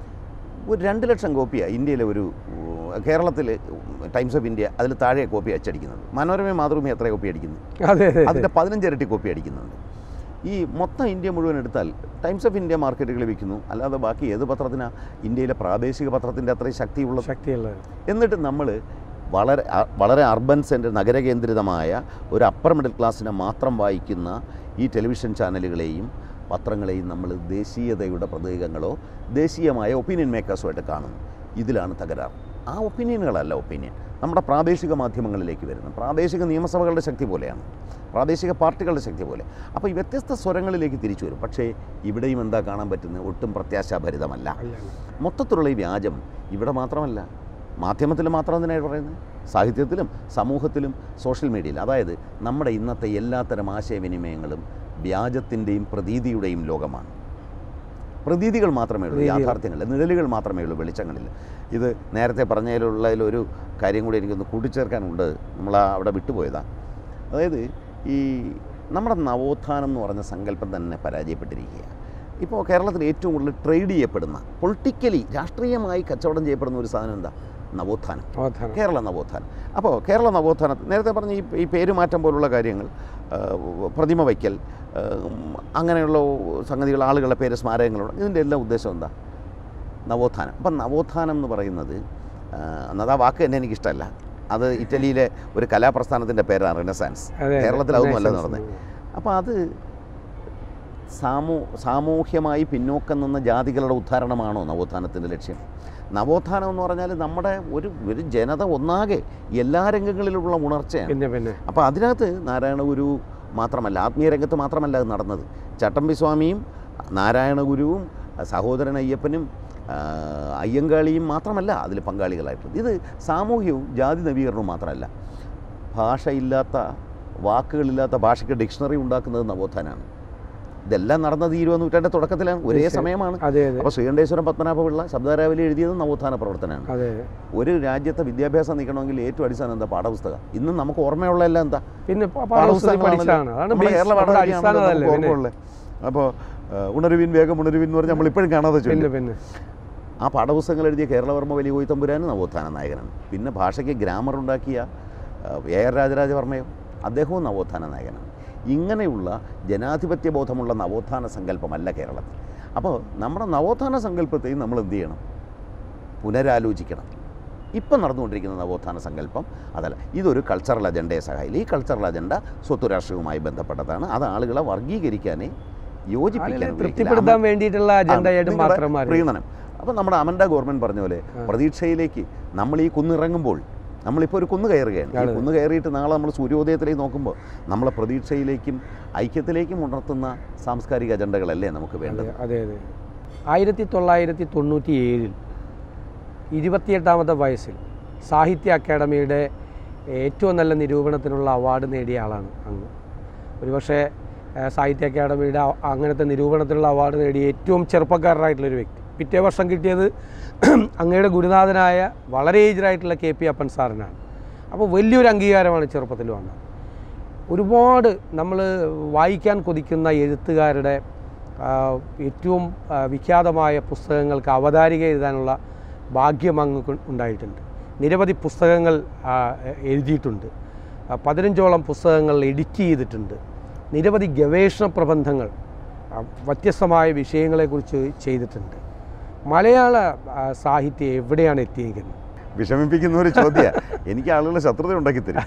ഒരു രണ്ട് ലക്ഷം കോപ്പിയാണ് ഇന്ത്യയിലെ ഒരു ഉം, കേരളത്തിൽ ടൈംസ് ഓഫ് ഇന്ത്യ അതിൽ താഴെ കോപ്പി അച്ചടിക്കുന്നത് മനോരമയും മാതൃഭൂമി എത്ര കോപ്പി അടിക്കുന്നു അതെ അതെ അതെ അതിൻ്റെ പതിനഞ്ചിരട്ടി കോപ്പി അടിക്കുന്നുണ്ട് ഈ മൊത്തം ഇന്ത്യ മുഴുവൻ എടുത്താൽ ടൈംസ് ഓഫ് ഇന്ത്യ മാർക്കറ്റുകളിൽ വിൽക്കുന്നു അല്ലാതെ ബാക്കി ഏത് പത്രത്തിനാണ് ഇന്ത്യയിലെ പ്രാദേശിക പത്രത്തിൻ്റെ അത്രയും ശക്തിയുള്ളത് ശക്തിയുള്ളത് എന്നിട്ട് നമ്മൾ വളരെ അ- വളരെ അർബൻ സെൻറ്റർ നഗരകേന്ദ്രിതമായ ഒരു അപ്പർ മിഡിൽ ക്ലാസ്സിനെ മാത്രം വായിക്കുന്ന ഈ ടെലിവിഷൻ ചാനലുകളെയും പത്രങ്ങളെയും നമ്മൾ ദേശീയതയുടെ പ്രതീകങ്ങളോ ദേശീയമായ ഒപ്പീനിയൻ മേക്കേഴ്സുമായിട്ട് കാണുന്നു ഇതിലാണ് തകരാറ് ആ ഒപ്പീനിയനുകളല്ല ഒപ്പീനിയൻ നമ്മുടെ പ്രാദേശിക മാധ്യമങ്ങളിലേക്ക് വരുന്നു പ്രാദേശിക നിയമസഭകളുടെ ശക്തി പോലെയാണ് പ്രാദേശിക പാർട്ടികളുടെ ശക്തി പോലെ അപ്പോൾ ഈ വ്യത്യസ്ത സ്വരങ്ങളിലേക്ക് തിരിച്ചു വരും പക്ഷേ ഇവിടെയും എന്താ കാണാൻ പറ്റുന്നത് ഒട്ടും പ്രത്യാശാഭരിതമല്ല അല്ല അല്ല. മൊത്തത്തിലുള്ള ഈ വ്യാജം ഇവിടെ മാത്രമല്ല മാധ്യമത്തിൽ മാത്രം എന്തിനാണ് പറയുന്നത് സാഹിത്യത്തിലും സമൂഹത്തിലും സോഷ്യൽ മീഡിയയിലും അതായത് നമ്മുടെ ഇന്നത്തെ എല്ലാത്തരം ആശയവിനിമയങ്ങളും വ്യാജത്തിൻ്റെയും പ്രതീതിയുടെയും ലോകമാണ് പ്രതീതികൾ മാത്രമേ ഉള്ളൂ പ്രതീതികൾ. യാഥാർത്ഥ്യങ്ങൾ നിഴലുകൾ മാത്രമേ ഉള്ളൂ വെളിച്ചങ്ങളില്ല ഇത് നേരത്തെ പറഞ്ഞതിലുള്ളതിലൊരു കാര്യം കൂടി എനിക്കൊന്ന് കൂട്ടിച്ചേർക്കാനുണ്ട് നമ്മൾ ആ അവിടെ വിട്ടുപോയതാണ് അതായത് ഈ നമ്മുടെ നവോത്ഥാനം എന്ന് പറഞ്ഞ സങ്കല്പം തന്നെ പരാജയപ്പെട്ടിരിക്കുക ഇപ്പോൾ കേരളത്തിൽ ഏറ്റവും കൂടുതൽ ട്രേഡ് ചെയ്യപ്പെടുന്ന പൊളിറ്റിക്കലി രാഷ്ട്രീയമായി കച്ചവടം ചെയ്യപ്പെടുന്ന ഒരു സാധനം എന്താ നവോത്ഥാനം അവധാനം കേരള നവോത്ഥാനം അപ്പോൾ കേരള നവോത്ഥാനം നേരത്തെ പറഞ്ഞ ഈ ഈ പേരുമാറ്റം പോലുള്ള കാര്യങ്ങൾ ആ, പ്രതിമ വയ്ക്കൽ ആ, അങ്ങനെയുള്ള സംഗതികൾ ആളുകളുടെ പേര് സ്മാരകങ്ങളുണ്ട് ഇതിൻ്റെ എല്ലാം ഉദ്ദേശം എന്താ നവോത്ഥാനം അപ്പം നവോത്ഥാനം എന്ന് പറയുന്നത് ആ, എന്നത് ആ വാക്ക് തന്നെ എനിക്കിഷ്ടമല്ല അത് ഇറ്റലിയിലെ ഒരു കലാപ്രസ്ഥാനത്തിൻ്റെ പേരാണ് റിനസാൻസ് അതെ, അതെ. കേരളത്തിൽ അതൊന്നും അല്ല Renaissance. നടന്നത് അപ്പോൾ അത് സാമൂ സാമൂഹ്യമായി പിന്നോക്കം നിന്ന ജാതികളുടെ ഉദ്ധാരണമാണോ നവോത്ഥാനത്തിൻ്റെ ലക്ഷ്യം നവോത്ഥാനം എന്ന് പറഞ്ഞാൽ നമ്മുടെ ഒരു ഒരു ജനത ഒന്നാകെ എല്ലാ രംഗങ്ങളിലുമുള്ള ഉണർച്ചയാണ് പിന്നെ പിന്നെ അപ്പോൾ അതിനകത്ത് നാരായണ ഗുരു മാത്രമല്ല ആത്മീയ രംഗത്ത് മാത്രമല്ല അത് നടന്നത് ചട്ടമ്പി സ്വാമിയും നാരായണ ഗുരുവും സഹോദരൻ അയ്യപ്പനും ആ, അയ്യങ്കാളിയും മാത്രമല്ല അതിൽ പങ്കാളികളായിട്ടുള്ളത് ഇത് സാമൂഹ്യവും ജാതി നവീകരണവും മാത്രമല്ല ഭാഷയില്ലാത്ത വാക്കുകളില്ലാത്ത ഭാഷയ്ക്ക് ഡിക്ഷണറി ഉണ്ടാക്കുന്നത് നവോത്ഥാനമാണ് ഇതെല്ലാം നടന്നത് ഈ ഇരുപത് നൂറ്റാണ്ട് തുടക്കത്തിലാണ് ഒരേ തീർച്ചയായും. സമയമാണ് അതെ അതെ അപ്പോൾ ശ്രീകണ്ഠേശ്വരം പത്മനാഭപിള്ള ശബ്ദാരാവലി എഴുതിയത് നവോത്ഥാന പ്രവർത്തനമാണ് അതെ ഒരു രാജ്യത്തെ വിദ്യാഭ്യാസം നിൽക്കണമെങ്കിൽ ഏറ്റവും അടിസ്ഥാനം എന്താ പാഠപുസ്തകം ഇന്നും നമുക്ക് ഓർമ്മയുള്ള എല്ലാം എന്താ പിന്നെ പ- പാഠപുസ്തകത്തിൽ പഠിച്ചതാണ് അതാണ് നമ്മുടെ base, കേരള നമ്മുടെ പാഠപുസ്തകമാണ് അടിസ്ഥാനം അതല്ലേ നമുക്ക് പിന്നെ ഓർമ്മയുള്ളത് അപ്പോൾ ഏഹ്, ഉണരുവിൻ വേഗം ഉണരുവിൻ എന്ന് പറഞ്ഞാൽ നമ്മളിപ്പോഴും കാണാതെ ചൊല്ലും പിന്നെ പിന്നെ ആ പാഠപുസ്തകങ്ങൾ എഴുതിയ കേരളവർമ്മ വലിയ കോയിത്തമ്പുരാന് നവോത്ഥാന നായകനാണ് പിന്നെ ഭാഷയ്ക്ക് ഗ്രാമർ ഉണ്ടാക്കിയ ആ, എ ആർ രാജരാജവർമ്മയോ അദ്ദേഹവും നവോത്ഥാന നായകനാണ് ഇങ്ങനെയുള്ള ജനാധിപത്യ ബോധമുള്ള നവോത്ഥാന സങ്കല്പമല്ല കേരളത്തിൽ അപ്പോൾ നമ്മുടെ നവോത്ഥാന സങ്കല്പത്തെയും നമ്മൾ എന്ത് ചെയ്യണം പുനരാലോചിക്കണം ഇപ്പം നടന്നുകൊണ്ടിരിക്കുന്ന നവോത്ഥാന സങ്കല്പം അതല്ല ഇതൊരു കൾച്ചറൽ അജണ്ടയെ സഹായില്ല ഈ കൾച്ചറൽ അജണ്ട സ്വത്ത് രാഷ്ട്രീയവുമായി ബന്ധപ്പെട്ടതാണ് അത് ആളുകളെ വർഗീകരിക്കാനേ യോജിപ്പിക്കാൻ ആളുകളെ ഉപയോഗിക്കില്ല. തൃപ്തിപ്പെടുത്താൻ വേണ്ടിയിട്ടുള്ള അജണ്ടയായിട്ട് നിങ്ങളുടെ മാത്രം മാറി പ്രീണനം അപ്പം നമ്മുടെ അമൻഡ ഗവൺമെൻറ് പറഞ്ഞ പോലെ പ്രതീക്ഷയിലേക്ക് നമ്മൾ ഈ കുന്നിറങ്ങുമ്പോൾ നമ്മളിപ്പോൾ ഒരു കുന്ന് കയറുകയാണ് ഈ അതെ. കുന്ന് കയറിയിട്ട് നാളെ നമ്മൾ സൂര്യോദയത്തിലേക്ക് നോക്കുമ്പോൾ നമ്മളെ പ്രതീക്ഷയിലേക്കും ഐക്യത്തിലേക്കും ഉണർത്തുന്ന സാംസ്കാരിക അജണ്ടകളല്ലേ നമുക്ക് വേണ്ടത് അതെ അതെ ആയിരത്തി തൊള്ളായിരത്തി തൊണ്ണൂറ്റി ഏഴിൽ ഇരുപത്തിയെട്ടാമത്തെ വയസ്സിൽ സാഹിത്യ അക്കാദമിയുടെ ഏറ്റവും നല്ല നിരൂപണത്തിനുള്ള അവാർഡ് നേടിയ ആളാണ് അങ്ങ് ഒരുപക്ഷെ ഏഹ്, സാഹിത്യ അക്കാദമിയുടെ അ- അങ്ങനത്തെ നിരൂപണത്തിനുള്ള അവാർഡ് നേടിയ ഏറ്റവും ചെറുപ്പക്കാരനായിട്ടുള്ളൊരു വ്യക്തി പിറ്റേ വർഷം കിട്ടിയത് അങ്ങയുടെ ഗുരുനാഥനായ വളരെ ഏജ്ഡായിട്ടുള്ള കെ പി അപ്പൻ സാറിനാണ് അപ്പോൾ വലിയൊരു അംഗീകാരമാണ് ചെറുപ്പത്തിൽ വന്നത് ഒരുപാട് നമ്മൾ വായിക്കാൻ കൊതിക്കുന്ന എഴുത്തുകാരുടെ ആ, ഏറ്റവും ആ, വിഖ്യാതമായ പുസ്തകങ്ങൾക്ക് അവതാരിക എഴുതാനുള്ള ഭാഗ്യം അങ്ങ് കൊ- ഉണ്ടായിട്ടുണ്ട് നിരവധി പുസ്തകങ്ങൾ ആ, എഴുതിയിട്ടുണ്ട് ആ, പതിനഞ്ചോളം പുസ്തകങ്ങൾ എഡിറ്റ് ചെയ്തിട്ടുണ്ട് നിരവധി ഗവേഷണ പ്രബന്ധങ്ങൾ ആ, വ്യത്യസ്തമായ വിഷയങ്ങളെക്കുറിച്ച് ചെയ്തിട്ടുണ്ട് മലയാള ആ, സാഹിത്യം എവിടെയാണ് എത്തിയിരിക്കുന്നത് വിഷമിപ്പിക്കുന്ന ഒരു ചോദ്യം എനിക്ക് ആളുകളെ ശത്രുത ഉണ്ടാക്കി തരും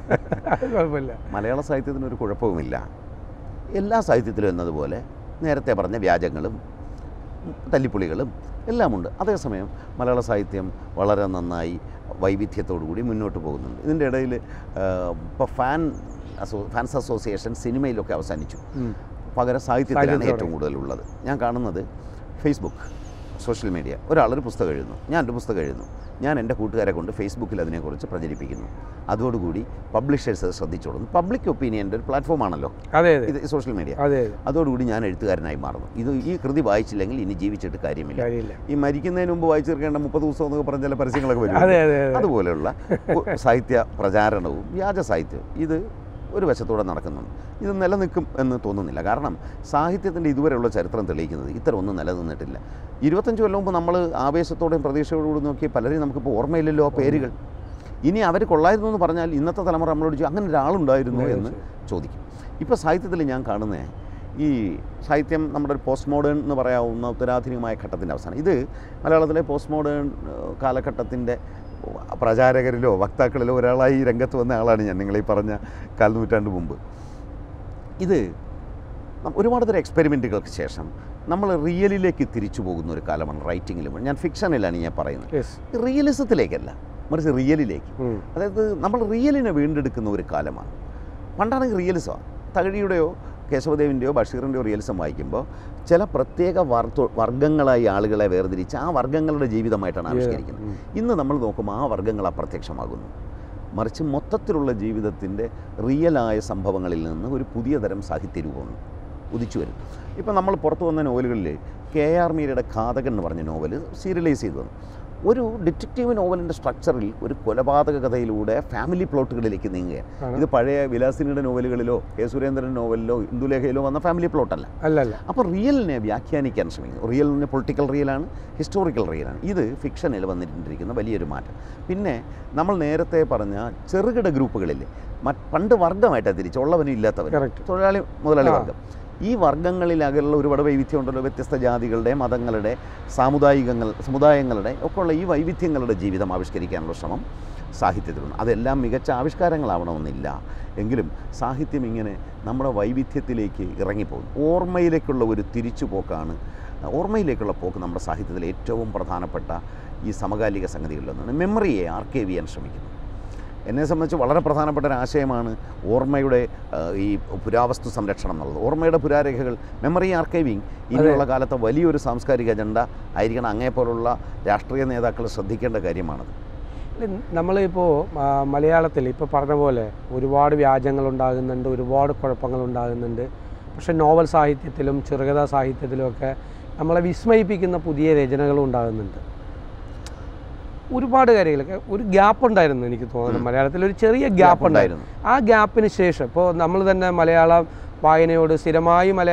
അത് കുഴപ്പമില്ല മലയാള സാഹിത്യത്തിന് ഒരു കുഴപ്പവുമില്ല എല്ലാ സാഹിത്യത്തിലും എന്നതുപോലെ നേരത്തെ പറഞ്ഞ വ്യാജങ്ങളും തല്ലിപ്പൊളികളും എല്ലാമുണ്ട് അതേസമയം മലയാള സാഹിത്യം വളരെ നന്നായി വൈവിധ്യത്തോടു കൂടി മുന്നോട്ട് പോകുന്നുണ്ട് ഇതിൻ്റെ ഇടയിൽ ഇപ്പോൾ ഫാൻ അസോ ഫാൻസ് അസോസിയേഷൻ സിനിമയിലൊക്കെ അവസാനിച്ചു ഉം. പകരം സാഹിത്യത്തിലാണ് സാഹിത്യത്തോടെ. ഏറ്റവും കൂടുതലുള്ളത് ഞാൻ കാണുന്നത് ഫേസ്ബുക്ക് സോഷ്യൽ മീഡിയ ഒരാളൊരു പുസ്തകം എഴുതുന്നു ഞാൻ ഒരു പുസ്തകം എഴുതുന്നു ഞാൻ എൻ്റെ കൂട്ടുകാരെ കൊണ്ട് ഫേസ്ബുക്കിൽ അതിനെക്കുറിച്ച് പ്രചരിപ്പിക്കുന്നു അതോടുകൂടി പബ്ലിഷേഴ്സ് അത് ശ്രദ്ധിച്ചോളുന്നു പബ്ലിക് ഒപ്പീനിയൻ്റെ ഒരു പ്ലാറ്റ്ഫോമാണല്ലോ അതെ അതെ ഇത് സോഷ്യൽ മീഡിയ അതെ അതെ അതോടുകൂടി ഞാൻ എഴുത്തുകാരനായി മാറുന്നു ഇത് ഈ കൃതി വായിച്ചില്ലെങ്കിൽ ഇനി ജീവിച്ചിട്ട് കാര്യമില്ല കാര്യമില്ല ഈ മരിക്കുന്നതിന് മുമ്പ് വായിച്ചു തീർക്കേണ്ട മുപ്പത് ദിവസം എന്നൊക്കെ പറഞ്ഞ ചില പരസ്യങ്ങളൊക്കെ വരും അതെ അതെ അതെ അതുപോലെയുള്ള ഒ- സാഹിത്യ പ്രചാരണവും വ്യാജ സാഹിത്യവും ഇത് ഒരു വശത്തൂടെ നടക്കുന്നുണ്ട് ഇത് നിലനിൽക്കും എന്ന് തോന്നുന്നില്ല കാരണം സാഹിത്യത്തിൻ്റെ ഇതുവരെയുള്ള ചരിത്രം തെളിയിക്കുന്നത് ഇത്തരം ഒന്നും നിലനിന്നിട്ടില്ല ഇരുപത്തഞ്ച് കൊല്ലം മുമ്പ് നമ്മൾ ആവേശത്തോടെയും പ്രതീക്ഷയോടുകൂടി നോക്കി പലരെയും നമുക്കിപ്പോൾ ഓർമ്മയില്ലല്ലോ ആ പേരുകൾ ഇനി അവർ കൊള്ളായിരുന്നു എന്ന് പറഞ്ഞാൽ ഇന്നത്തെ തലമുറ നമ്മളോട് ചോദിക്കും അങ്ങനെ ഒരാളുണ്ടായിരുന്നു എന്ന് ചോദിക്കും ഇപ്പോൾ സാഹിത്യത്തിൽ ഞാൻ കാണുന്നത് ഈ സാഹിത്യം നമ്മുടെ ഒരു പോസ്റ്റ് മോഡേൺ എന്ന് പറയാവുന്ന ഉത്തരാധുനികമായ ഘട്ടത്തിൻ്റെ അവസാനം ഇത് മലയാളത്തിലെ പോസ്റ്റ് മോഡേൺ കാലഘട്ടത്തിൻ്റെ പ്രചാരകരിലോ വക്താക്കളിലോ ഒരാളായി ഈ രംഗത്ത് വന്ന ആളാണ് ഞാൻ നിങ്ങളീ പറഞ്ഞ കാൽനൂറ്റാണ്ട് മുമ്പ് ഇത് നം- ഒരുപാട് തരം എക്സ്പെരിമെൻറ്റുകൾക്ക് ശേഷം നമ്മൾ റിയലിലേക്ക് തിരിച്ചു പോകുന്ന ഒരു കാലമാണ് റൈറ്റിങ്ങിലും ഞാൻ ഫിക്ഷനിലാണ് ഞാൻ പറയുന്നത് യെസ് റിയലിസത്തിലേക്കല്ല മറിച്ച് റിയലിലേക്ക് അതായത് നമ്മൾ റിയലിനെ വീണ്ടെടുക്കുന്ന ഒരു കാലമാണ് പണ്ടാണെങ്കിൽ റിയലിസമാണ് തകഴിയുടെയോ കേശവദേവിൻ്റെയോ ബഷീറിൻ്റെയോ റിയലിസം വായിക്കുമ്പോൾ ചില പ്രത്യേക വർത്ത വർഗങ്ങളായി ആളുകളെ വേർതിരിച്ച് ആ വർഗങ്ങളുടെ ജീവിതമായിട്ടാണ് ആവിഷ്കരിക്കുന്നത് ഇന്ന് നമ്മൾ നോക്കുമ്പോൾ ആ വർഗങ്ങൾ അപ്രത്യക്ഷമാകുന്നു മറിച്ച് മൊത്തത്തിലുള്ള ജീവിതത്തിൻ്റെ റിയലായ സംഭവങ്ങളിൽ നിന്ന് ഒരു പുതിയ തരം സാഹിത്യരൂപമാണ് ഉദിച്ചു വരും ഇപ്പം നമ്മൾ പുറത്തു വന്ന നോവലുകളിൽ കെ ആർ മീരയുടെ ഘാതകൻ എന്ന് പറഞ്ഞ നോവൽ സീരിയലൈസ് ചെയ്തു വന്നു ഒരു ഡിറ്റക്റ്റീവ് നോവലിൻ്റെ സ്ട്രക്ചറിൽ ഒരു കൊലപാതക കഥയിലൂടെ ഫാമിലി പ്ലോട്ടുകളിലേക്ക് നീങ്ങുകയാണ് ആണ്. ഇത് പഴയ വിലാസിനിയുടെ നോവലുകളിലോ കെ സുരേന്ദ്രൻ നോവലിലോ ഇന്ദുലേഖയിലോ വന്ന ഫാമിലി പ്ലോട്ടല്ല അല്ല അല്ല അപ്പോൾ റിയലിനെ വ്യാഖ്യാനിക്കാൻ ശ്രമിക്കുന്നു റിയലിന് പൊളിറ്റിക്കൽ റിയലാണ് ഹിസ്റ്റോറിക്കൽ റിയലാണ് ഇത് ഫിക്ഷനിൽ വന്നിട്ടിരിക്കുന്ന വലിയൊരു മാറ്റം പിന്നെ നമ്മൾ നേരത്തെ പറഞ്ഞ ചെറുകിട ഗ്രൂപ്പുകളിൽ മറ്റ് പണ്ട് വർഗമായിട്ടാണ് തിരിച്ച് ഉള്ളവനും ഇല്ലാത്തവനും Correct. തൊഴിലാളി മുതലാളി ആ. വർഗം ഈ വർഗങ്ങളിലകലുള്ള ഒരുപാട് വൈവിധ്യം ഉണ്ടല്ലോ വ്യത്യസ്ത ജാതികളുടെ മതങ്ങളുടെ സാമുദായികങ്ങൾ സമുദായങ്ങളുടെ ഒക്കെ ഉള്ള ഈ വൈവിധ്യങ്ങളുടെ ജീവിതം ആവിഷ്കരിക്കാനുള്ള ശ്രമം സാഹിത്യത്തിലുണ്ട് അതെല്ലാം മികച്ച ആവിഷ്കാരങ്ങളാവണമെന്നില്ല എങ്കിലും സാഹിത്യം ഇങ്ങനെ നമ്മുടെ വൈവിധ്യത്തിലേക്ക് ഇറങ്ങിപ്പോകും ഓർമ്മയിലേക്കുള്ള ഒരു തിരിച്ചുപോക്കാണ് ഓർമ്മയിലേക്കുള്ള പോക്ക് നമ്മുടെ സാഹിത്യത്തിലെ ഏറ്റവും പ്രധാനപ്പെട്ട ഈ സമകാലിക സംഗതികളിലൊന്നാണ് മെമ്മറിയെ ആർക്കൈവ് ചെയ്യാൻ ശ്രമിക്കുന്നു എന്നെ സംബന്ധിച്ച് വളരെ പ്രധാനപ്പെട്ട ഒരു ആശയമാണ് ഓർമ്മയുടെ ആ, ഈ പുരാവസ്തു സംരക്ഷണം എന്നുള്ളത് ഓർമ്മയുടെ പുരാരേഖകൾ മെമ്മറി ആർക്കൈവിങ് ഇനിയുള്ള കാലത്തെ വലിയൊരു സാംസ്കാരിക അജണ്ട ആയിരിക്കണം അങ്ങേപ്പോലുള്ള രാഷ്ട്രീയ നേതാക്കൾ ശ്രദ്ധിക്കേണ്ട കാര്യമാണത് നമ്മളിപ്പോൾ മലയാളത്തിൽ ഇപ്പോൾ പറഞ്ഞ പോലെ ഒരുപാട് വ്യാജങ്ങൾ ഉണ്ടാകുന്നുണ്ട് ഒരുപാട് കുഴപ്പങ്ങൾ ഉണ്ടാകുന്നുണ്ട് പക്ഷെ നോവൽ സാഹിത്യത്തിലും ചെറുകഥാ സാഹിത്യത്തിലും ഒക്കെ നമ്മളെ വിസ്മയിപ്പിക്കുന്ന പുതിയ രചനകളും ഉണ്ടാകുന്നുണ്ട് ഒരുപാട് കാര്യങ്ങളൊക്കെ ഒരു ഗ്യാപ്പ് ഉണ്ടായിരുന്നു എനിക്ക് തോന്നുന്നു മലയാളത്തിൽ ഒരു ചെറിയ ഗ്യാപ്പ് ഉണ്ടായിരുന്നു ഉണ്ടായിരുന്നു ആ ഗ്യാപ്പിന് ശേഷം ഇപ്പോൾ നമ്മൾ തന്നെ മലയാളം വായനയോട് സ്ഥിരമായി മലയാളം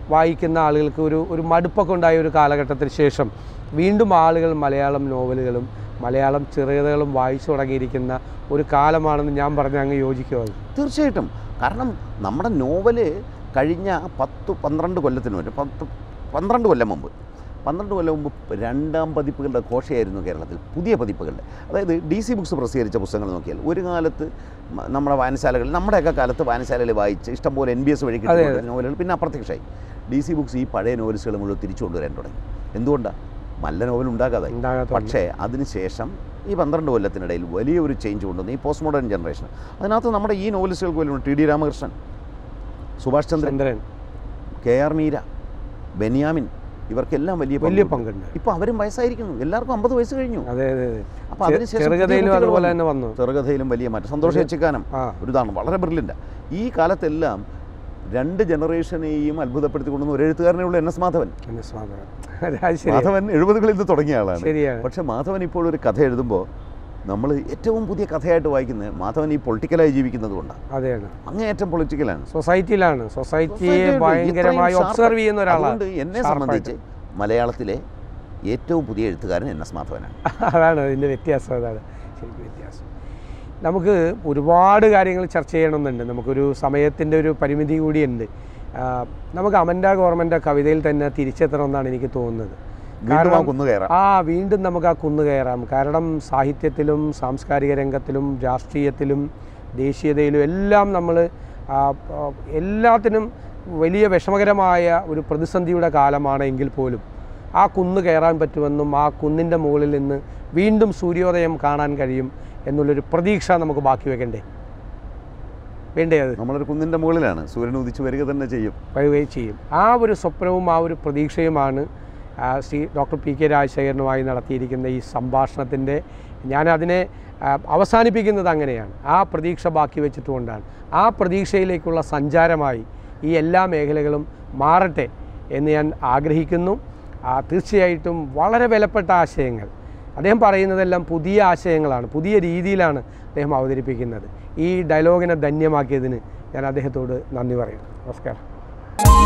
വായിക്കുന്ന ആളുകൾക്ക് ഒരു ഒരു മടുപ്പൊക്കെ ഉണ്ടായ ഒരു കാലഘട്ടത്തിന് ശേഷം വീണ്ടും ആളുകൾ മലയാളം നോവലുകളും മലയാളം ചെറുകഥകളും വായിച്ചു തുടങ്ങിയിരിക്കുന്ന ഒരു കാലമാണെന്ന് ഞാൻ പറഞ്ഞ് അങ്ങ് യോജിക്കുമത് തീർച്ചയായിട്ടും കാരണം നമ്മുടെ നോവല് കഴിഞ്ഞ പത്ത് പന്ത്രണ്ട് കൊല്ലത്തിന് മുന്നേ പത്ത് പന്ത്രണ്ട് കൊല്ലം മുമ്പ് പന്ത്രണ്ട് കൊല്ലം മുമ്പ് രണ്ടാം പതിപ്പുകളുടെ ഘോഷയായിരുന്നു കേരളത്തിൽ പുതിയ പതിപ്പുകളുടെ അതായത് ഡി സി ബുക്സ് പ്രസിദ്ധീകരിച്ച പുസ്തകങ്ങൾ നോക്കിയാൽ ഒരു കാലത്ത് മ- നമ്മുടെ വായനശാലകളിൽ നമ്മുടെയൊക്കെ കാലത്ത് വായനശാലയിൽ വായിച്ച് ഇഷ്ടംപോലെ എൻ ബി എസ് വഴി അതെ, കിട്ടിയ നോവലുകൾ പിന്നെ അപ്രത്യക്ഷമായി ഡി സി ബുക്സ് ഈ പഴയ നോവൽസുകൾ മുഴുവൻ തിരിച്ചു കൊണ്ടുവരാൻ തുടങ്ങി എന്തുകൊണ്ടാണ് നല്ല നോവൽ ഉണ്ടാകാതായി ഉണ്ടാകാത്ത പക്ഷേ അതിനുശേഷം ഈ പന്ത്രണ്ട് കൊല്ലത്തിനിടയിൽ വലിയൊരു ചേഞ്ച് കൊണ്ടുവന്നു ഈ പോസ്റ്റ് മോഡേൺ ജനറേഷൻ അതിനകത്ത് നമ്മുടെ ഈ നോവലിസ്റ്റുകൾക്ക് പോലും T D Ramakrishnan Subhash Chandran Chandran K R Meera Benyamin ഇവർക്കെല്ലാം വലിയ വലിയ പങ്കുണ്ട്. പങ്കുണ്ട് ഇപ്പോൾ അവരും വയസ്സായിരിക്കുന്നു എല്ലാവർക്കും അമ്പത് വയസ്സ് കഴിഞ്ഞു അതെ അതെ അതെ അപ്പോൾ ചെ- അതിനുശേഷം പുതിയ ചെറുകഥയിലും കുട്ടികൾ അതുപോലെ വന്നു. തന്നെ വന്നു ചെറുകഥയിലും വലിയ മാറ്റം സന്തോഷ ചിക്കാനം ആ ഒരു ഇതാണ് വളരെ ബ്രില്യൻ്റ് ഈ കാലത്തെല്ലാം രണ്ട് ജനറേഷനെയും അത്ഭുതപ്പെടുത്തി കൊണ്ടുവന്ന ഒരു എഴുത്തുകാരനേ ഉള്ളൂ എൻ എസ് മാധവൻ എന്നെ സ്വാതന്ത്ര്യം അതെ, അത് ശരി മാധവൻ എഴുപതുകളിൽ നിന്ന് തുടങ്ങിയ ആളാണ് ശരിയാണ് പക്ഷേ മാധവൻ ഇപ്പോൾ ഒരു കഥ എഴുതുമ്പോൾ നമ്മൾ ഏറ്റവും പുതിയ കഥയായിട്ട് വായിക്കുന്നത് മാധവൻ ഈ പൊളിറ്റിക്കലായി ജീവിക്കുന്നത് കൊണ്ടാണ് അതെയാണ് അങ്ങേയറ്റം പൊളിറ്റിക്കലാണ് സൊസൈറ്റിയിലാണ് സൊസൈറ്റിയെ സൊസൈറ്റിയുണ്ട്. ഭയങ്കരമായി ഇത്രയും ഒബ്സർവ് ചെയ്യുന്ന ഒരാളാണ് അതുകൊണ്ട് എന്നെ Sharp സംബന്ധിച്ച് മലയാളത്തിലെ ഏറ്റവും പുതിയ എഴുത്തുകാരൻ എൻ എസ് മാധവനാണ് അതാണ് അതിൻ്റെ വ്യത്യാസം അതാണ് ശരിക്കും വ്യത്യാസം നമുക്ക് ഒരുപാട് കാര്യങ്ങൾ ചർച്ച ചെയ്യണമെന്നുണ്ട് നമുക്കൊരു സമയത്തിൻ്റെ ഒരു പരിമിതി കൂടിയുണ്ട് ആ, നമുക്ക് അമൻഡ ഗവൺമെൻറ് കവിതയിൽ തന്നെ തിരിച്ചെത്തണമെന്നാണ് എനിക്ക് തോന്നുന്നത് വീണ്ടും ആ കുന്നു കയറാം ആ വീണ്ടും നമുക്ക് ആ കുന്നു കയറാം കാരണം സാഹിത്യത്തിലും സാംസ്കാരിക രംഗത്തിലും രാഷ്ട്രീയത്തിലും ദേശീയതയിലും എല്ലാം നമ്മൾ എല്ലാത്തിനും വലിയ വിഷമകരമായ ഒരു പ്രതിസന്ധിയുടെ കാലമാണ് എങ്കിൽ പോലും ആ കുന്ന് കയറാൻ പറ്റുമെന്നും ആ കുന്നിൻ്റെ മുകളിൽ നിന്ന് വീണ്ടും സൂര്യോദയം കാണാൻ കഴിയും എന്നുള്ളൊരു പ്രതീക്ഷ നമുക്ക് ബാക്കി വെക്കണ്ടേ വേണ്ടേ അത് നമ്മളൊരു കുന്നിൻ്റെ മുകളിലാണ് സൂര്യൻ ഉദിച്ചു വരിക തന്നെ ചെയ്യും വരികയും ചെയ്യും ആ ഒരു സ്വപ്നവും ആ ഒരു പ്രതീക്ഷയുമാണ് ആ, ശ്രീ ഡോക്ടർ പി കെ രാജശേഖരനുമായി നടത്തിയിരിക്കുന്ന ഈ സംഭാഷണത്തിൻ്റെ ഞാനതിനെ ആ, അവസാനിപ്പിക്കുന്നത് അങ്ങനെയാണ് ആ പ്രതീക്ഷ ബാക്കി വെച്ചിട്ടുകൊണ്ടാണ് ആ പ്രതീക്ഷയിലേക്കുള്ള സഞ്ചാരമായി ഈ എല്ലാ മേഖലകളും മാറട്ടെ എന്ന് ഞാൻ ആഗ്രഹിക്കുന്നു ആ, തീർച്ചയായിട്ടും വളരെ വിലപ്പെട്ട ആശയങ്ങൾ അദ്ദേഹം പറയുന്നതെല്ലാം പുതിയ ആശയങ്ങളാണ് പുതിയ രീതിയിലാണ് അദ്ദേഹം അവതരിപ്പിക്കുന്നത് ഈ ഡയലോഗിനെ ധന്യമാക്കിയതിന് ഞാൻ അദ്ദേഹത്തോട് നന്ദി പറയുന്നു നമസ്കാരം